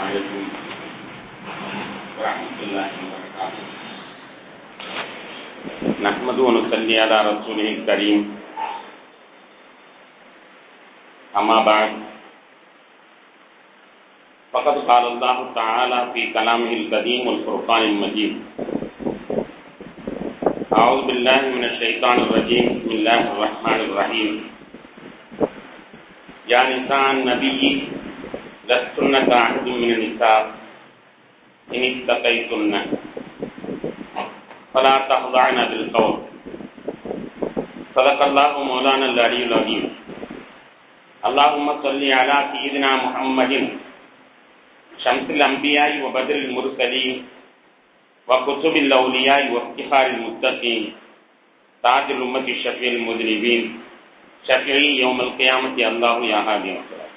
عليكم ورحمة الله وبركاته نحمد ونصلي على رسوله الكريم أما بعد فقد قال الله تعالى في كلامه القديم والفرقان المجيد أعوذ بالله من الشيطان الرجيم بسم الله الرحمن الرحيم يا نساء النبي لستن كأحد من النساء إن اتقيتن فلا تخضعن بالقول صدق الله مولانا العلي العظيم اللهم صل على سيدنا محمد شمس الأنبياء وبدر المرسلين وكتب الأولياء وافتخار المتقين تاج الأمة الشفيع المذنبين شفيعي يوم القيامة الله يا هادي الصلاة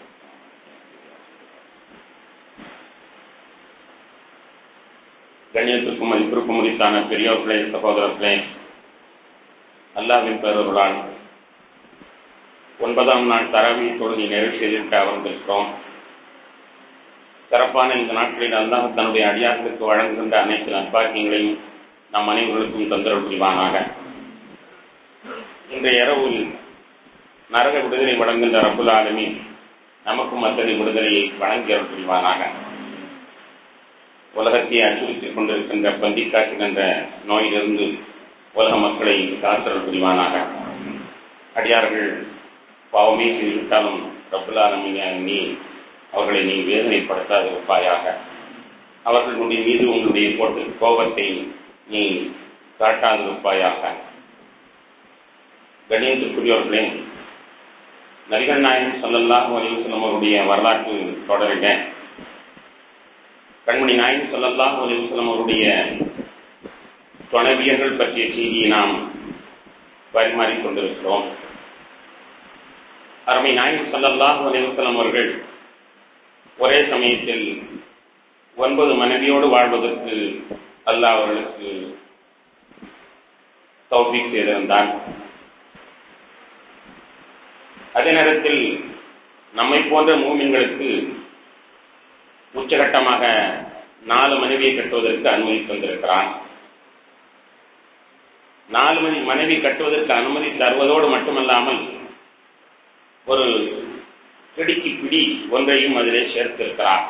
கண்ணியத்துக்கும் மதிப்பிற்கும் முடித்தான பெரியோர்களே சகோதரர்களே அல்லாவின் பெருளால் ஒன்பதாம் நாள் தரவி தொழுகை நிறைவு செய்திருக்க அமர்ந்திருக்கிறோம் சிறப்பான இந்த நாட்களில் அல்லாஹ் தன்னுடைய அடியார்களுக்கு வழங்குகின்ற அனைத்து நற்பாக்கியங்களையும் நம் அனைவர்களுக்கும் தொந்தரவு புரிவானாக இன்றைய இரவில் நரக விடுதலை வழங்குகின்ற ரப்புல் ஆலமி நமக்கும் அத்தகைய விடுதலையை வழங்கி அருள் புரிவானாக உலகத்தை அச்சுறுத்திக் கொண்டிருக்கின்ற பந்திக்காற்று என்ற நோயிலிருந்து உலக மக்களை காத்தல் புரிவானாக அடியார்கள் பாவமே செய்துவிட்டாலும் ரப்புல் ஆலமிங்க நீ அவர்களை நீ வேதனைப்படுத்தாத இருப்பாயாக அவர்களுடைய மீது உன்னுடைய போட்டு கோபத்தை நீ காட்டாதிருப்பாயாக கணியத்துக்குரியவர்களே நரிகள் நாயகம் சொல்லல்லாஹ் அலிவசலம் அவருடைய வரலாற்று தொடருங்க கண்மணி நாயகம் சொல்லல்லாஹ் அலிவசலம் அவருடைய துணைவியர்கள் பற்றிய செய்தியை நாம் பரிமாறிக் கொண்டிருக்கிறோம் அருமை நாயகம் சொல்லல்லாஹ் அலிவசலம் அவர்கள் ஒரே சமயத்தில் ஒன்பது மனைவியோடு வாழ்வதற்கு அல்லாஹ் அவர்களுக்கு தௌஃபீக் செய்திருந்தான் அதே நேரத்தில் நம்மை போன்ற மூமின்களுக்கு உச்சகட்டமாக நாலு மனைவியை கட்டுவதற்கு அனுமதி தந்திருக்கிறான் நாலு மணி மனைவி கட்டுவதற்கு அனுமதி தருவதோடு மட்டுமல்லாமல் ஒரு பிடிக்கு பிடி ஒன்றையும் அதிலே சேர்த்திருக்கிறார்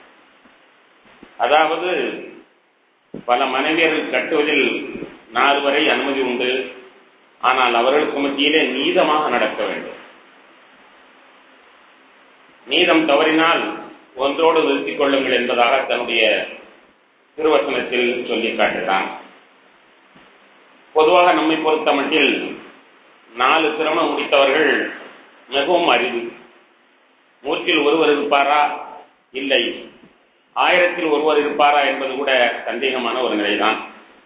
அதாவது பல மனைவியர்கள் கட்டுவதில் நாலு வரை அனுமதி உண்டு ஆனால் அவர்களுக்கு மத்தியிலே நீதமாக நடக்க வேண்டும் நீதம் தவறினால் ஒன்றோடு நிறுத்திக் கொள்ளுங்கள் என்பதாக தன்னுடைய திருவசனத்தில் சொல்லி காட்டுகிறான் பொதுவாக நம்மை பொறுத்த மட்டில் நாலு திருமணம் முடித்தவர்கள் மிகவும் அரிது நூற்றில் ஒருவர் இருப்பாரா இல்லை ஆயிரத்தில் ஒருவர் இருப்பாரா என்பது கூட சந்தேகமான ஒரு நிலைதான்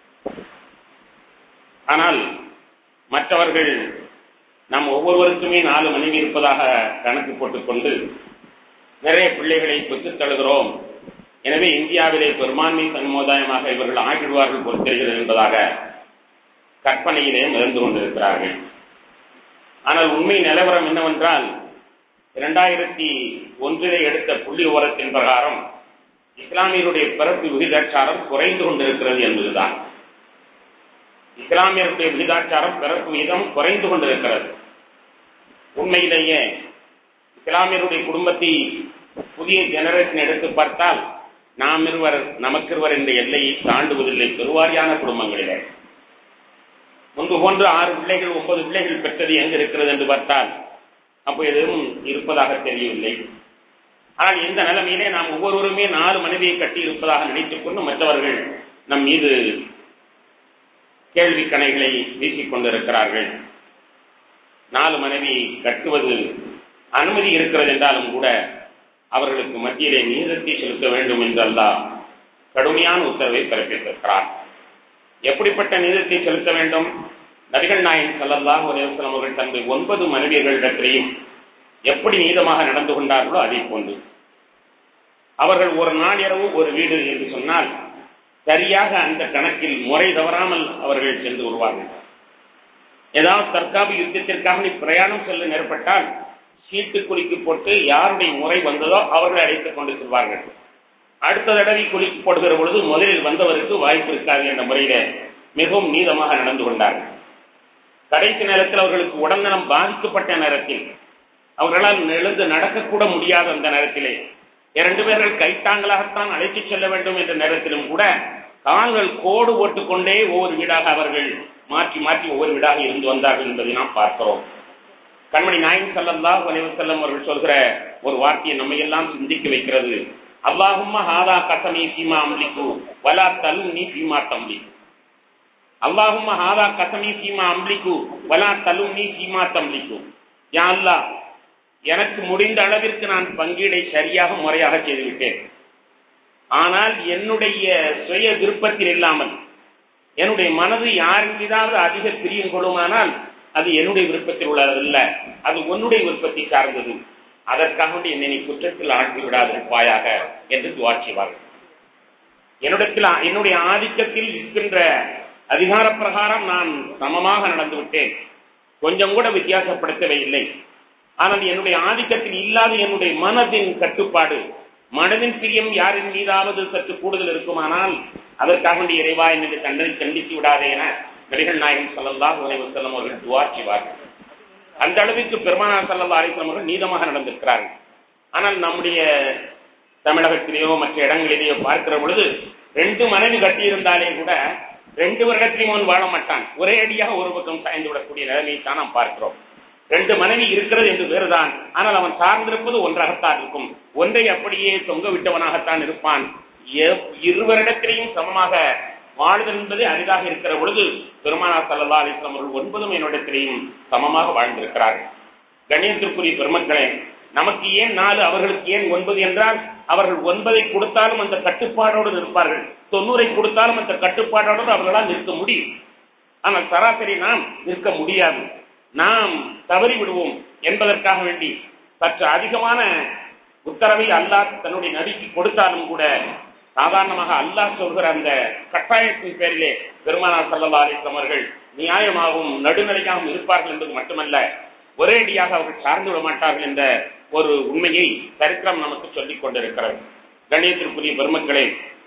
ஆனால் மற்றவர்கள் நம் ஒவ்வொருவருக்குமே நாலு மனைவி இருப்பதாக கணக்கு போட்டுக்கொண்டு நிறைய பிள்ளைகளை பெற்றுத் தழுகிறோம் எனவே இந்தியாவிலே பெரும்பான்மை சமுதாயமாக இவர்கள் ஆகிடுவார்கள் போல் தெரிகிறது என்பதாக கற்பனையிலே மிதந்து கொண்டிருக்கிறார்கள் ஆனால் உண்மை நிலவரம் என்னவென்றால் இரண்டாயிரத்தி ஒன்றிலே எடுத்த புள்ளி விவரத்தின் பிரகாரம் இஸ்லாமியருடைய பிறப்பு விகிதாச்சாரம் குறைந்து கொண்டிருக்கிறது என்பதுதான் இஸ்லாமியருடைய விகிதாச்சாரம் பிறப்பு விகிதம் குறைந்து கொண்டிருக்கிறது உண்மையிலேயே இஸ்லாமியருடைய குடும்பத்தை புதிய ஜெனரேஷன் எடுத்து பார்த்தால் நாம் இருவர் நமக்கிருவர் என்ற எல்லையை தாண்டுவதில்லை பெருவாரியான குடும்பங்களிலே முன்பு போன்று ஆறு பிள்ளைகள் ஒன்பது பிள்ளைகள் பெற்றது எங்கு இருக்கிறது என்று பார்த்தால் அப்போ எதுவும் இருப்பதாக தெரியவில்லை ஆனால் இந்த நிலைமையிலே நாம் ஒவ்வொருவருமே நாலு மனைவியை கட்டி இருப்பதாக நினைத்துக் கொண்டு மற்றவர்கள் நம் மீது கேள்வி கணைகளை வீசிக் கொண்டிருக்கிறார்கள் நாலு மனைவியை கட்டுவது அனுமதி இருக்கிறது என்றாலும் கூட அவர்களுக்கு மத்தியிலே நீதத்தை செலுத்த வேண்டும் என்று அல்லாஹ் கடுமையான உத்தரவை பிறப்பித்திருக்கிறார் எப்படிப்பட்ட நீதத்தை செலுத்த வேண்டும் நபிகள் நாயன் சல்லல்லாஹ் அலைவசலம் அவர்கள் தன்னுடைய ஒன்பது மனைவியர்களிடத்திலேயும் எப்படி நீதமாக நடந்து கொண்டார்களோ அதை போன்று அவர்கள் ஒரு நாள் இரவு ஒரு வீடு என்று சொன்னால் சரியாக அந்த கணக்கில் முறை தவறாமல் அவர்கள் சென்று வருவார்கள் ஏதாவது தற்காப்பு யுத்தத்திற்காக நீ பிரயாணம் செல்ல நேர்பட்டால் சீட்டு குலுக்கி போட்டு யாருடைய முறை வந்ததோ அவர்களை அழைத்துக் கொண்டு செல்வார்கள் அடுத்த தடவை குளிக்கு போடுகிற பொழுது முதலில் வந்தவருக்கு வாய்ப்பு இருக்காது என்ற முறையில மிகவும் நீளமாக நடந்து கொண்டார்கள் கடைசி நேரத்தில் அவர்களுக்கு உடல்நலம் பாதிக்கப்பட்ட நேரத்தில் அவர்களால் எழுந்து நடக்கக்கூட முடியாத அந்த நேரத்திலே இரண்டு பேர்கள் கைத்தாங்களாகத்தான் அழைத்துச் செல்ல வேண்டும் என்ற நேரத்திலும் கூட கால்கள் கோடு போட்டுக்கொண்டே ஒவ்வொரு வீடாக அவர்கள் மாற்றி மாற்றி ஒவ்வொரு வீடாக இருந்து வந்தார்கள் என்பதை நாம் பார்க்கிறோம் கண்மணி நாயன் சல்லல்லாஹு அலைஹி வஸல்லம் அவர்கள் சொல்கிற ஒரு வார்த்தையை நம்மை எல்லாம் சிந்திக்க வைக்கிறது அல்லாஹும்ம ஹாதா கசமி சீமா அம்லிக்கு வலா தலுனி சீமா தம்லி அல்லாஹும்ம ஹாதா கசமி சீமா அம்லிக்கு வலா தலுனி சீமா தம்லிக்கு யா அல்லாஹ் எனக்கு முடிந்த அளவிற்கு நான் பங்கீடை சரியாக முறையாக செய்துவிட்டேன் ஆனால் என்னுடைய சுய விருப்பத்தில் இல்லாமல் என்னுடைய மனது யாரின் மீதாவது அதிக பிரியம் கொள்ளுமானால் அது என்னுடைய விருப்பத்தில் உள்ளதல்ல அது உன்னுடைய விருப்பத்தை சார்ந்தது அதற்காக வேண்டி என்னை நீ குற்றத்தில் ஆழ்த்தி விடாதிருப்பாயாக என்று துவா செய்வார்கள் என்னிடத்தில் என்னுடைய ஆதிக்கத்தில் இருக்கின்ற அதிகார பிரகாரம் நான் சமமாக நடந்து விட்டேன் கொஞ்சம் கூட வித்தியாசப்படுத்தவே இல்லை ஆனால் என்னுடைய ஆதிக்கத்தில் இல்லாத என்னுடைய மனதின் கட்டுப்பாடு மனதின் பிரியம் யாரின் மீதாவது சற்று கூடுதல் இருக்குமானால் அதற்காக வேண்டிய இறைவா என்னுடைய தண்டனை கண்டித்து விடாதே என நபிகள் நாயகம் சல்லல்லா செல்லம் அவர்கள் துவா செய்வார்கள் அந்த அளவிற்கு பெருமானார் சல்லல்லா அலிஸ்லாம் அவர்கள் நீதமாக நடந்திருக்கிறார்கள் ஆனால் நம்முடைய தமிழகத்திலேயோ மற்ற இடங்களிலேயோ பார்க்கிற பொழுது ரெண்டு மனைவி கட்டியிருந்தாலே கூட ரெண்டு வருடத்தையும் அவன் வாழ மாட்டான் ஒரே அடியாக ஒரு பக்கம் சாய்ந்து விடக்கூடிய நிலைமையை தான் நாம் பார்க்கிறோம் ரெண்டு மனைவி இருக்கிறது என்று வேறுதான் ஆனால் அவன் சார்ந்திருப்பது ஒன்றாகத்தான் இருக்கும் ஒன்றை அப்படியே தொங்க விட்டவனாகத்தான் இருப்பான் இருவரிடத்திலையும் சமமாக வாழ்தல் என்பது அரிதாக இருக்கிற பொழுது பெருமானார் சல்லா அலிஸ்லாம் அவர்கள் ஒன்பதும் என்னிடத்திலேயும் சமமாக வாழ்ந்திருக்கிறார்கள் கணியத்திற்குரிய பெருமக்களே நமக்கு ஏன் நாலு அவர்களுக்கு ஏன் ஒன்பது என்றால் அவர்கள் ஒன்பதை கொடுத்தாலும் அந்த கட்டுப்பாடோடு இருப்பார்கள் தொண்ணூறை கொடுத்தாலும் அந்த கட்டுப்பாடோடு அவர்களால் நிற்க முடியும் ஆனால் சராசரி நாம் நிற்க முடியாது நாம் தவறி விடுவோம் என்பதற்காக வேண்டி சற்று அதிகமான உத்தரவை அல்லாஹ் தன்னுடைய நபிக்கு கொடுத்தாலும் கூட சாதாரணமாக அல்லாஹ் சொல்கிற அந்த கட்டாயத்தின் பேரிலே பெருமானார் சல்லா அலிஸ்லாம் அவர்கள் நியாயமாகவும் நடுநிலையாகவும் இருப்பார்கள் என்பது மட்டுமல்ல ஒரே அடியாக அவர்கள் சார்ந்து விட மாட்டார்கள் என்ற ஒரு உண்மையை சரித்திரம் நமக்கு சொல்லிக் கொண்டிருக்கிறது கணியத்திற்குரிய பெருமக்களே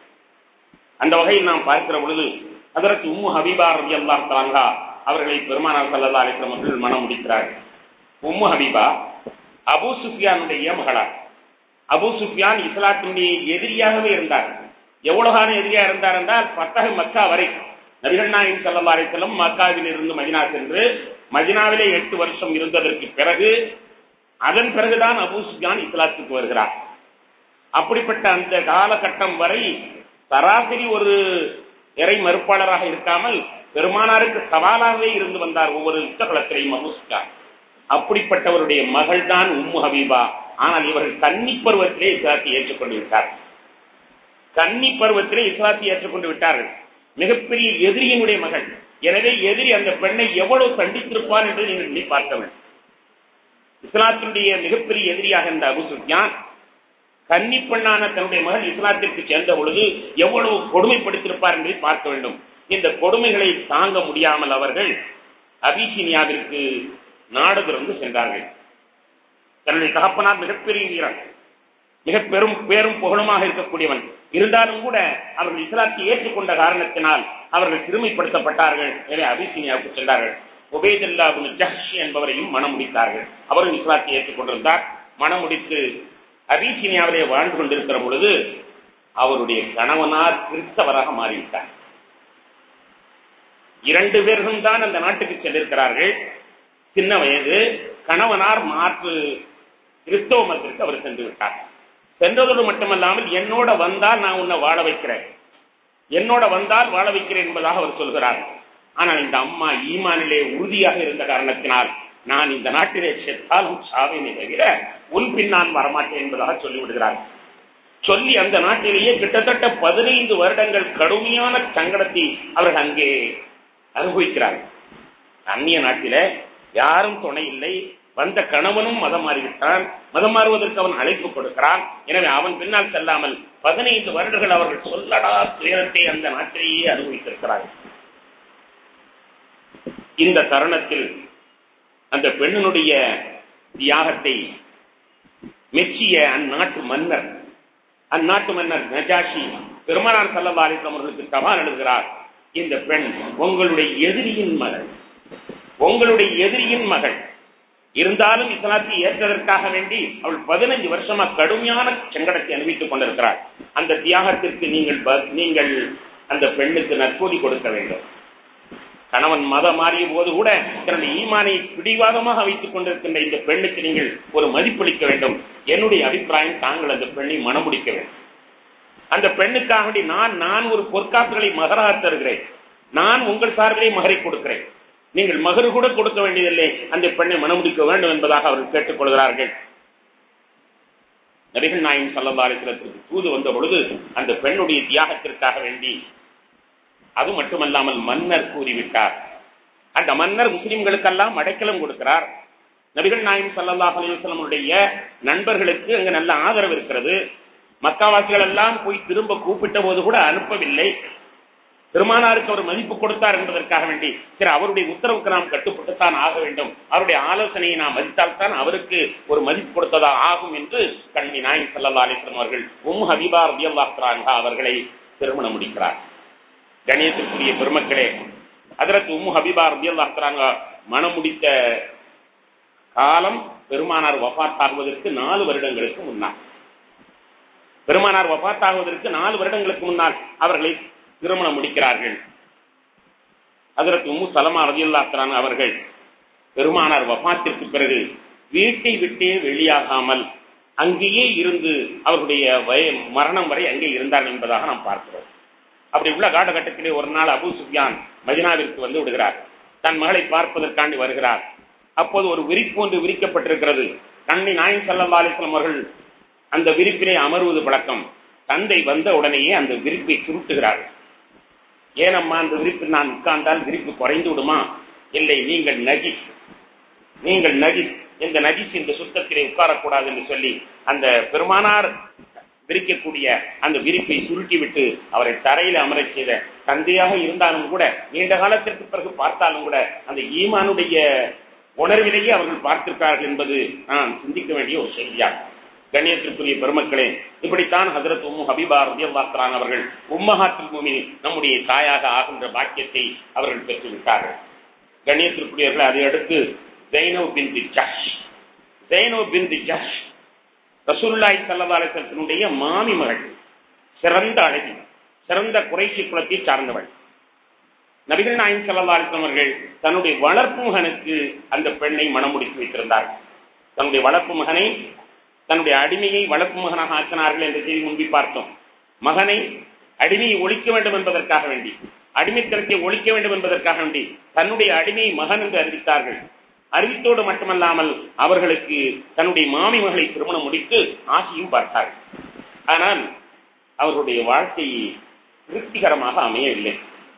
அந்த வகையில் நாம் பார்க்கிற பொழுது அதற்கு உம்மு ஹபீபா ரவி அல்லா தாங்கா அவர்களை பெருமானார் சல்லா அலிஸ்லாம் அவர்கள் மனம் முடிக்கிறார்கள் உம்மு ஹபீபா அபு சுஃபியானுடைய மகளார் அபு சுஃபியான் இஸ்லாத்தினுடைய எதிரியாகவே இருந்தார் எவ்வளவு காலம் எதிரியா இருந்தார் என்றால் பத்தக மக்கா வரை நபிகள் நாயகம் சல்லா அலிஸ்லம் மக்காவில் இருந்து மதினா சென்று மதினாவிலே எட்டு வருஷம் இருந்ததற்கு பிறகு அதன் பிறகுதான் அபு சுஃபியான் இஸ்லாத்துக்கு வருகிறார் அப்படிப்பட்ட அந்த காலகட்டம் வரை சராசரி ஒரு இறை மறுப்பாளராக இருக்காமல் பெருமானாருக்கு சவாலாகவே இருந்து வந்தார் ஒவ்வொரு யுத்தகலத்திலையும் அபு சுஃபியான் அப்படிப்பட்டவருடைய மகள் தான் உம்மு ஹபீபா ஆனால் இவர்கள் கன்னி பருவத்திலே இஸ்லாத்தை ஏற்றுக்கொண்டு விட்டார் கன்னி பருவத்திலே இஸ்லாத்தை ஏற்றுக்கொண்டு விட்டார்கள் மிகப்பெரிய எதிரியினுடைய மகள் எனவே எதிரி அந்த பெண்ணை எவ்வளவு கண்டித்திருப்பான் என்று நீங்கள் எண்ணி பார்க்க வேண்டும் இஸ்லாத்தினுடைய மிகப்பெரிய எதிரியாக இருந்த அபு சுஃபியான் கன்னி பெண்ணான தன்னுடைய மகள் இஸ்லாத்திற்கு சேர்ந்த பொழுது எவ்வளவு கொடுமைப்படுத்தியிருப்பார் என்பதை பார்க்க வேண்டும் இந்த கொடுமைகளை தாங்க முடியாமல் அவர்கள் அபிசீனியாவிற்கு நாடு திறந்து சென்றார்கள் தன்னுடைய தகப்பனார் மிகப்பெரிய வீரன் மிக பெரும் பேரும் புகழுமாக இருக்கக்கூடியவன் இருந்தாலும் கூட அவர்கள் இஸ்லாத்தை ஏற்றுக்கொண்ட காரணத்தினால் அவர்கள் சிறுமைப்படுத்தப்பட்டார்கள் எனவே அபிசீனியாவுக்கு சென்றார்கள் உபேதுல்லா ஜஹ்ஷி என்பவரையும் மனம் முடித்தார்கள் அவரும் இஸ்லாத்தை ஏற்றுக்கொண்டிருந்தார் மனம் முடித்து அபிசீனியாவிலே வாழ்ந்து கொண்டிருக்கிற பொழுது அவருடைய கணவனார் கிறிஸ்தவராக மாறிவிட்டார் இரண்டு பேர்களும் தான் அந்த நாட்டுக்கு சென்றிருக்கிறார்கள் சின்ன வயது கணவனார் மாற்று கிறிஸ்தவ மதத்திற்கு அவர் சென்று விட்டார் சென்றதோடு மட்டுமல்லாமல் என்னோட வந்தால் நான் உன்னை வாழ வைக்கிறேன் என்னோட வந்தால் வாழ வைக்கிறேன் என்பதாக அவர் சொல்கிறார் ஆனால் இந்த அம்மா ஈமானிலே உறுதியாக இருந்த காரணத்தினால் நான் இந்த நாட்டிலே செத்தாலும் சாவேனே தவிர உன் பின் நான் வரமாட்டேன் என்பதாக சொல்லிவிடுகிறார் சொல்லி அந்த நாட்டிலேயே கிட்டத்தட்ட பதினைந்து வருடங்கள் கடுமையான சங்கடத்தை அவர்கள் அங்கே அனுபவிக்கிறார்கள் அந்நிய நாட்டில யாரும் துணை இல்லை வந்த கணவனும் மதம் மாறிவிட்டான் மதம் மாறுவதற்கு அவன் அழைப்பு கொடுக்கிறான் எனவே அவன் பின்னால் செல்லாமல் பதினைந்து வருடங்கள் அவர்கள் சொல்லடா துயரத்தை அந்த நாட்டிலேயே அனுபவித்திருக்கிறார்கள் இந்த தருணத்தில் அந்த பெண்ணினுடைய தியாகத்தை மெச்சிய அந்நாட்டு மன்னர் அந்நாட்டு மன்னர் நஜாஷி பெருமானார் சல்லா அலிஸ்லாம் அவர்களுக்கு தபால் எழுதுகிறார் இந்த பெண் உங்களுடைய எதிரியின் மகள் உங்களுடைய எதிரியின் மகள் இருந்தாலும் இஸ்லாத்தை ஏற்றதற்காக வேண்டி அவள் பதினஞ்சு வருஷமா கடுமையான சங்கடத்தை அனுபவித்துக் கொண்டிருக்கிறாள் அந்த தியாகத்திற்கு நீங்கள் நீங்கள் அந்த பெண்ணுக்கு நற்கூலி கொடுக்க வேண்டும் கணவன் மதம் மாறிய போது கூட தன்னுடைய ஈமானை பிடிவாதமாக வைத்துக் கொண்டிருக்கின்ற இந்த பெண்ணுக்கு நீங்கள் ஒரு மதிப்பளிக்க வேண்டும் என்னுடைய அபிப்பிராயம் தாங்கள் அந்த பெண்ணை மனமுடிக்க வேண்டும் அந்த பெண்ணுக்காக வேண்டி நான் நான் ஒரு பொற்காப்புகளை மகராக தருகிறேன் நான் உங்கள் சார்பிலே மகரை கொடுக்கிறேன் நீங்கள் மகரு கூட கொடுக்க வேண்டியதில்லை அந்த பெண்ணை மனமுடிக்க வேண்டும் என்பதாக அவர்கள் கேட்டுக் கொள்கிறார்கள் நபிகள் நாயின் சல்லதாலிசலத்திற்கு தூது வந்த பொழுது அந்த பெண்ணுடைய தியாகத்திற்காக வேண்டி அது மட்டுமல்லாமல் மன்னர் கூறிவிட்டார் அந்த மன்னர் முஸ்லிம்களுக்கெல்லாம் அடைக்கலம் கொடுக்கிறார் நபிகள் நாயம் சல்லாஹ் அலிவசலமுடைய நண்பர்களுக்கு அங்கு நல்ல ஆதரவு இருக்கிறது மக்காவாசிகள் எல்லாம் போய் திரும்ப கூப்பிட்ட போது கூட அனுப்பவில்லை பெருமானாருக்கு அவர் மதிப்பு கொடுத்தார் என்பதற்காக வேண்டி சரி அவருடைய உத்தரவுக்கு நாம் கட்டுப்பட்டுத்தான் ஆக வேண்டும் அவருடைய ஆலோசனையை நாம் மதித்தால்தான் அவருக்கு ஒரு மதிப்பு கொடுத்ததா ஆகும் என்று கல்வி நாயன் சல்லா அலிஸ்லாம் அவர்கள் உம் ஹபீபா ரபியல்லாஹா அவர்களை திருமணம் முடிக்கிறார் கணியத்திற்குரிய பெருமக்களே அதற்கு உம்மு ஹபீபா ரபியல்லாஹா மனம் முடித்த காலம் பெருமானார் வபாத்தாகுவதற்கு நாலு வருடங்களுக்கு முன்னால் பெருமானார் வபாத்தாகுவதற்கு நாலு வருடங்களுக்கு முன்னால் அவர்களை திருமணம் முடிக்கிறார்கள் அதற்கு உம்மு சலமா ரஜில்லாத்ரான் அவர்கள் பெருமானார் வபாத்திற்கு பிறகு வீட்டை விட்டே வெளியாகாமல் அங்கேயே இருந்து அவருடைய வய மரணம் வரை அங்கே இருந்தார்கள் என்பதாக நாம் பார்க்கிறோம் அப்படி உள்ள காலகட்டத்திலே ஒரு நாள் அபு சுஃபியான் மதினாவிற்கு வந்து விடுகிறார் தன் மகளை பார்ப்பதற்காண்டி வருகிறார் அப்போது ஒரு விரிப்பு ஒன்று விரிக்கப்பட்டிருக்கிறது கண்ணி நாயன் சல்லா அலிஸ்லாம் அவர்கள் அந்த விரிப்பிலே அமர்வது பழக்கம் தந்தை வந்த உடனேயே அந்த விரிப்பை சுருட்டுகிறார்கள் ஏனம்மா அந்த விரிப்பில் நான் உட்கார்ந்தால் விரிப்பு குறைந்து விடுமா இல்லை நீங்கள் நஜிஸ் நீங்கள் நஜிஸ் இந்த நஜிஸ் இந்த சுத்தத்திலே உட்காரக்கூடாது என்று சொல்லி அந்த பெருமானார் விரிக்கக்கூடிய அந்த விரிப்பை சுருட்டிவிட்டு அவரை தரையில அமரச் செய்த தந்தையாக இருந்தாலும் கூட நீண்ட காலத்திற்கு பிறகு பார்த்தாலும் கூட அந்த ஈமானுடைய உணர்விலேயே அவர்கள் பார்த்திருக்கிறார்கள் என்பது நான் சிந்திக்க வேண்டிய ஒரு செய்தியாகும் கண்ணியத்திற்குரிய பெருமக்களே இப்படித்தான் ஹசரத் உம்மு ஹபீபா ரபியல்லாத்ரான் அவர்கள் உம்மஹாத்தில் பூமி நம்முடைய தாயாக ஆகின்ற பாக்கியத்தை அவர்கள் பெற்றுவிட்டார்கள் கண்ணியத்திற்குரியவர்கள் அதை அடுத்து ஜெய்னோ பிந்தி ஜஷ் ஜெய்னோ பிந்தி ஜஷ் ரசூல்லாய் சல்லதாலத்தினுடைய மாமி மகள் சிறந்த அழகி சிறந்த குறைசி குலத்தை சார்ந்தவள் நபிகள் நாயின் சல்லதாலிசம் அவர்கள் தன்னுடைய வளர்ப்பு மகனுக்கு அந்த பெண்ணை மணமுடித்து வைத்திருந்தார்கள் தன்னுடைய வளர்ப்பு மகனை தன்னுடைய அடிமையை வளர்ப்பு மகனாக ஆக்கினார்கள் என்ற செய்தி முன்பி பார்த்தோம் மகனை அடிமையை ஒழிக்க வேண்டும் என்பதற்காக வேண்டி அடிமைத்தனத்தை ஒழிக்க வேண்டும் என்பதற்காக வேண்டி தன்னுடைய அடிமையை மகன் என்று அறிவித்தார்கள் அறிவித்தோடு மட்டுமல்லாமல் அவர்களுக்கு தன்னுடைய மாமி மகளை திருமணம் முடித்து ஆசியும் பார்த்தார்கள் ஆனால் அவர்களுடைய வாழ்க்கை திருப்திகரமாக அமையவில்லை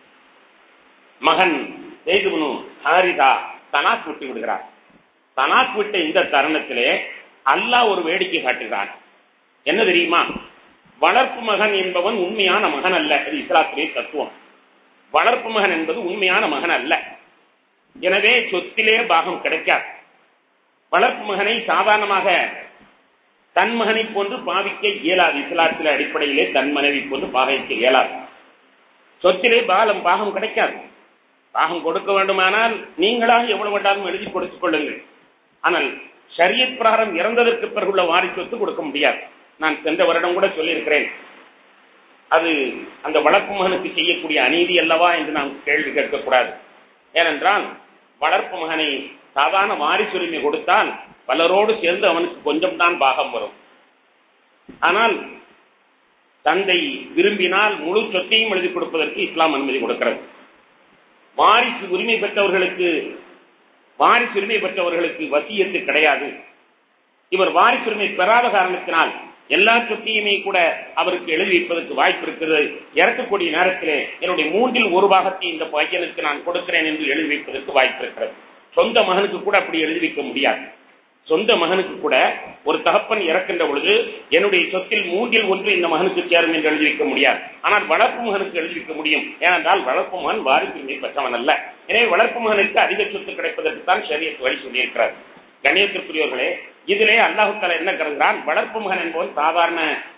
மகன் செய்துவனு ஹாரிதா தனாக் விட்டு விடுகிறார் தனாக் விட்ட இந்த தருணத்திலே அல்லாஹ் ஒரு வேடிக்கை காட்டுகிறான் என்ன தெரியுமா வளர்ப்பு மகன் என்பவன் உண்மையான மகன் அல்ல இது இஸ்லாத்திலே தத்துவம் வளர்ப்பு மகன் என்பது உண்மையான மகன் அல்ல எனவே சொத்திலே பாகம் கிடைக்காது வளர்ப்பு மகனை சாதாரணமாக தன் மகனை போன்று பாவிக்க இயலாது இஸ்லாத்தில அடிப்படையிலே தன் மனைவி போன்று பாவிக்க இயலாது சொத்திலே பாலம் பாகம் கிடைக்காது பாகம் கொடுக்க வேண்டுமானால் நீங்களாக எவ்வளவு வேண்டாலும் எழுதி கொடுத்துக் கொள்ளுங்கள் ஆனால் ஷரியத் பிரகாரம் இறந்ததற்கு பிறகுள்ள வாரி சொத்து கொடுக்க முடியாது நான் சென்ற வருடம் கூட சொல்லியிருக்கிறேன் அது அந்த வளர்ப்பு மகனுக்கு செய்யக்கூடிய அநீதி அல்லவா என்று நாம் கேள்வி கேட்கக்கூடாது ஏனென்றால் வளர்ப்பு மகனை சாதாரண வாரிசுரிமை கொடுத்தால் பலரோடு சேர்ந்து அவனுக்கு கொஞ்சம் தான் பாகம் வரும் ஆனால் தந்தை விரும்பினால் முழு சொத்தையும் எழுதி கொடுப்பதற்கு இஸ்லாம் அனுமதி கொடுக்கிறது வாரிசு உரிமை பெற்றவர்களுக்கு வாரிசு உரிமை பெற்றவர்களுக்கு வசியத்து கிடையாது இவர் வாரிசு உரிமை பெறாத காரணத்தினால் எல்லா சொத்தையுமே கூட அவருக்கு எழுதி வைப்பதற்கு வாய்ப்பு இருக்கிறது இறக்கக்கூடிய நேரத்திலே என்னுடைய மூன்றில் ஒரு பாகத்தை இந்த பையனுக்கு நான் கொடுக்கிறேன் என்று எழுதி வைப்பதற்கு வாய்ப்பு இருக்கிறது சொந்த மகனுக்கு கூட அப்படி எழுதி வைக்க முடியாது சொந்த மகனுக்கு கூட ஒரு தகப்பன் இறக்கின்ற பொழுது என்னுடைய சொத்தில் மூன்றில் ஒன்று இந்த மகனுக்கு சேரும் என்று எழுதி வைக்க முடியாது ஆனால் வளர்ப்பு மகனுக்கு எழுதி வைக்க முடியும் ஏனென்றால் வளர்ப்பு மகன் வாரிசுரிமை பெற்றவன் அல்ல எனவே வளர்ப்பு மகனுக்கு அதிக சொத்து கிடைப்பதற்கு தான் சரியத் வழி சொல்லியிருக்கிறார் கணியத்திற்குரியவர்களே இதிலே அல்லாஹு தாலா என்ன கருதுகிறான் வளர்ப்பு மகன் என்பவன் சாதாரண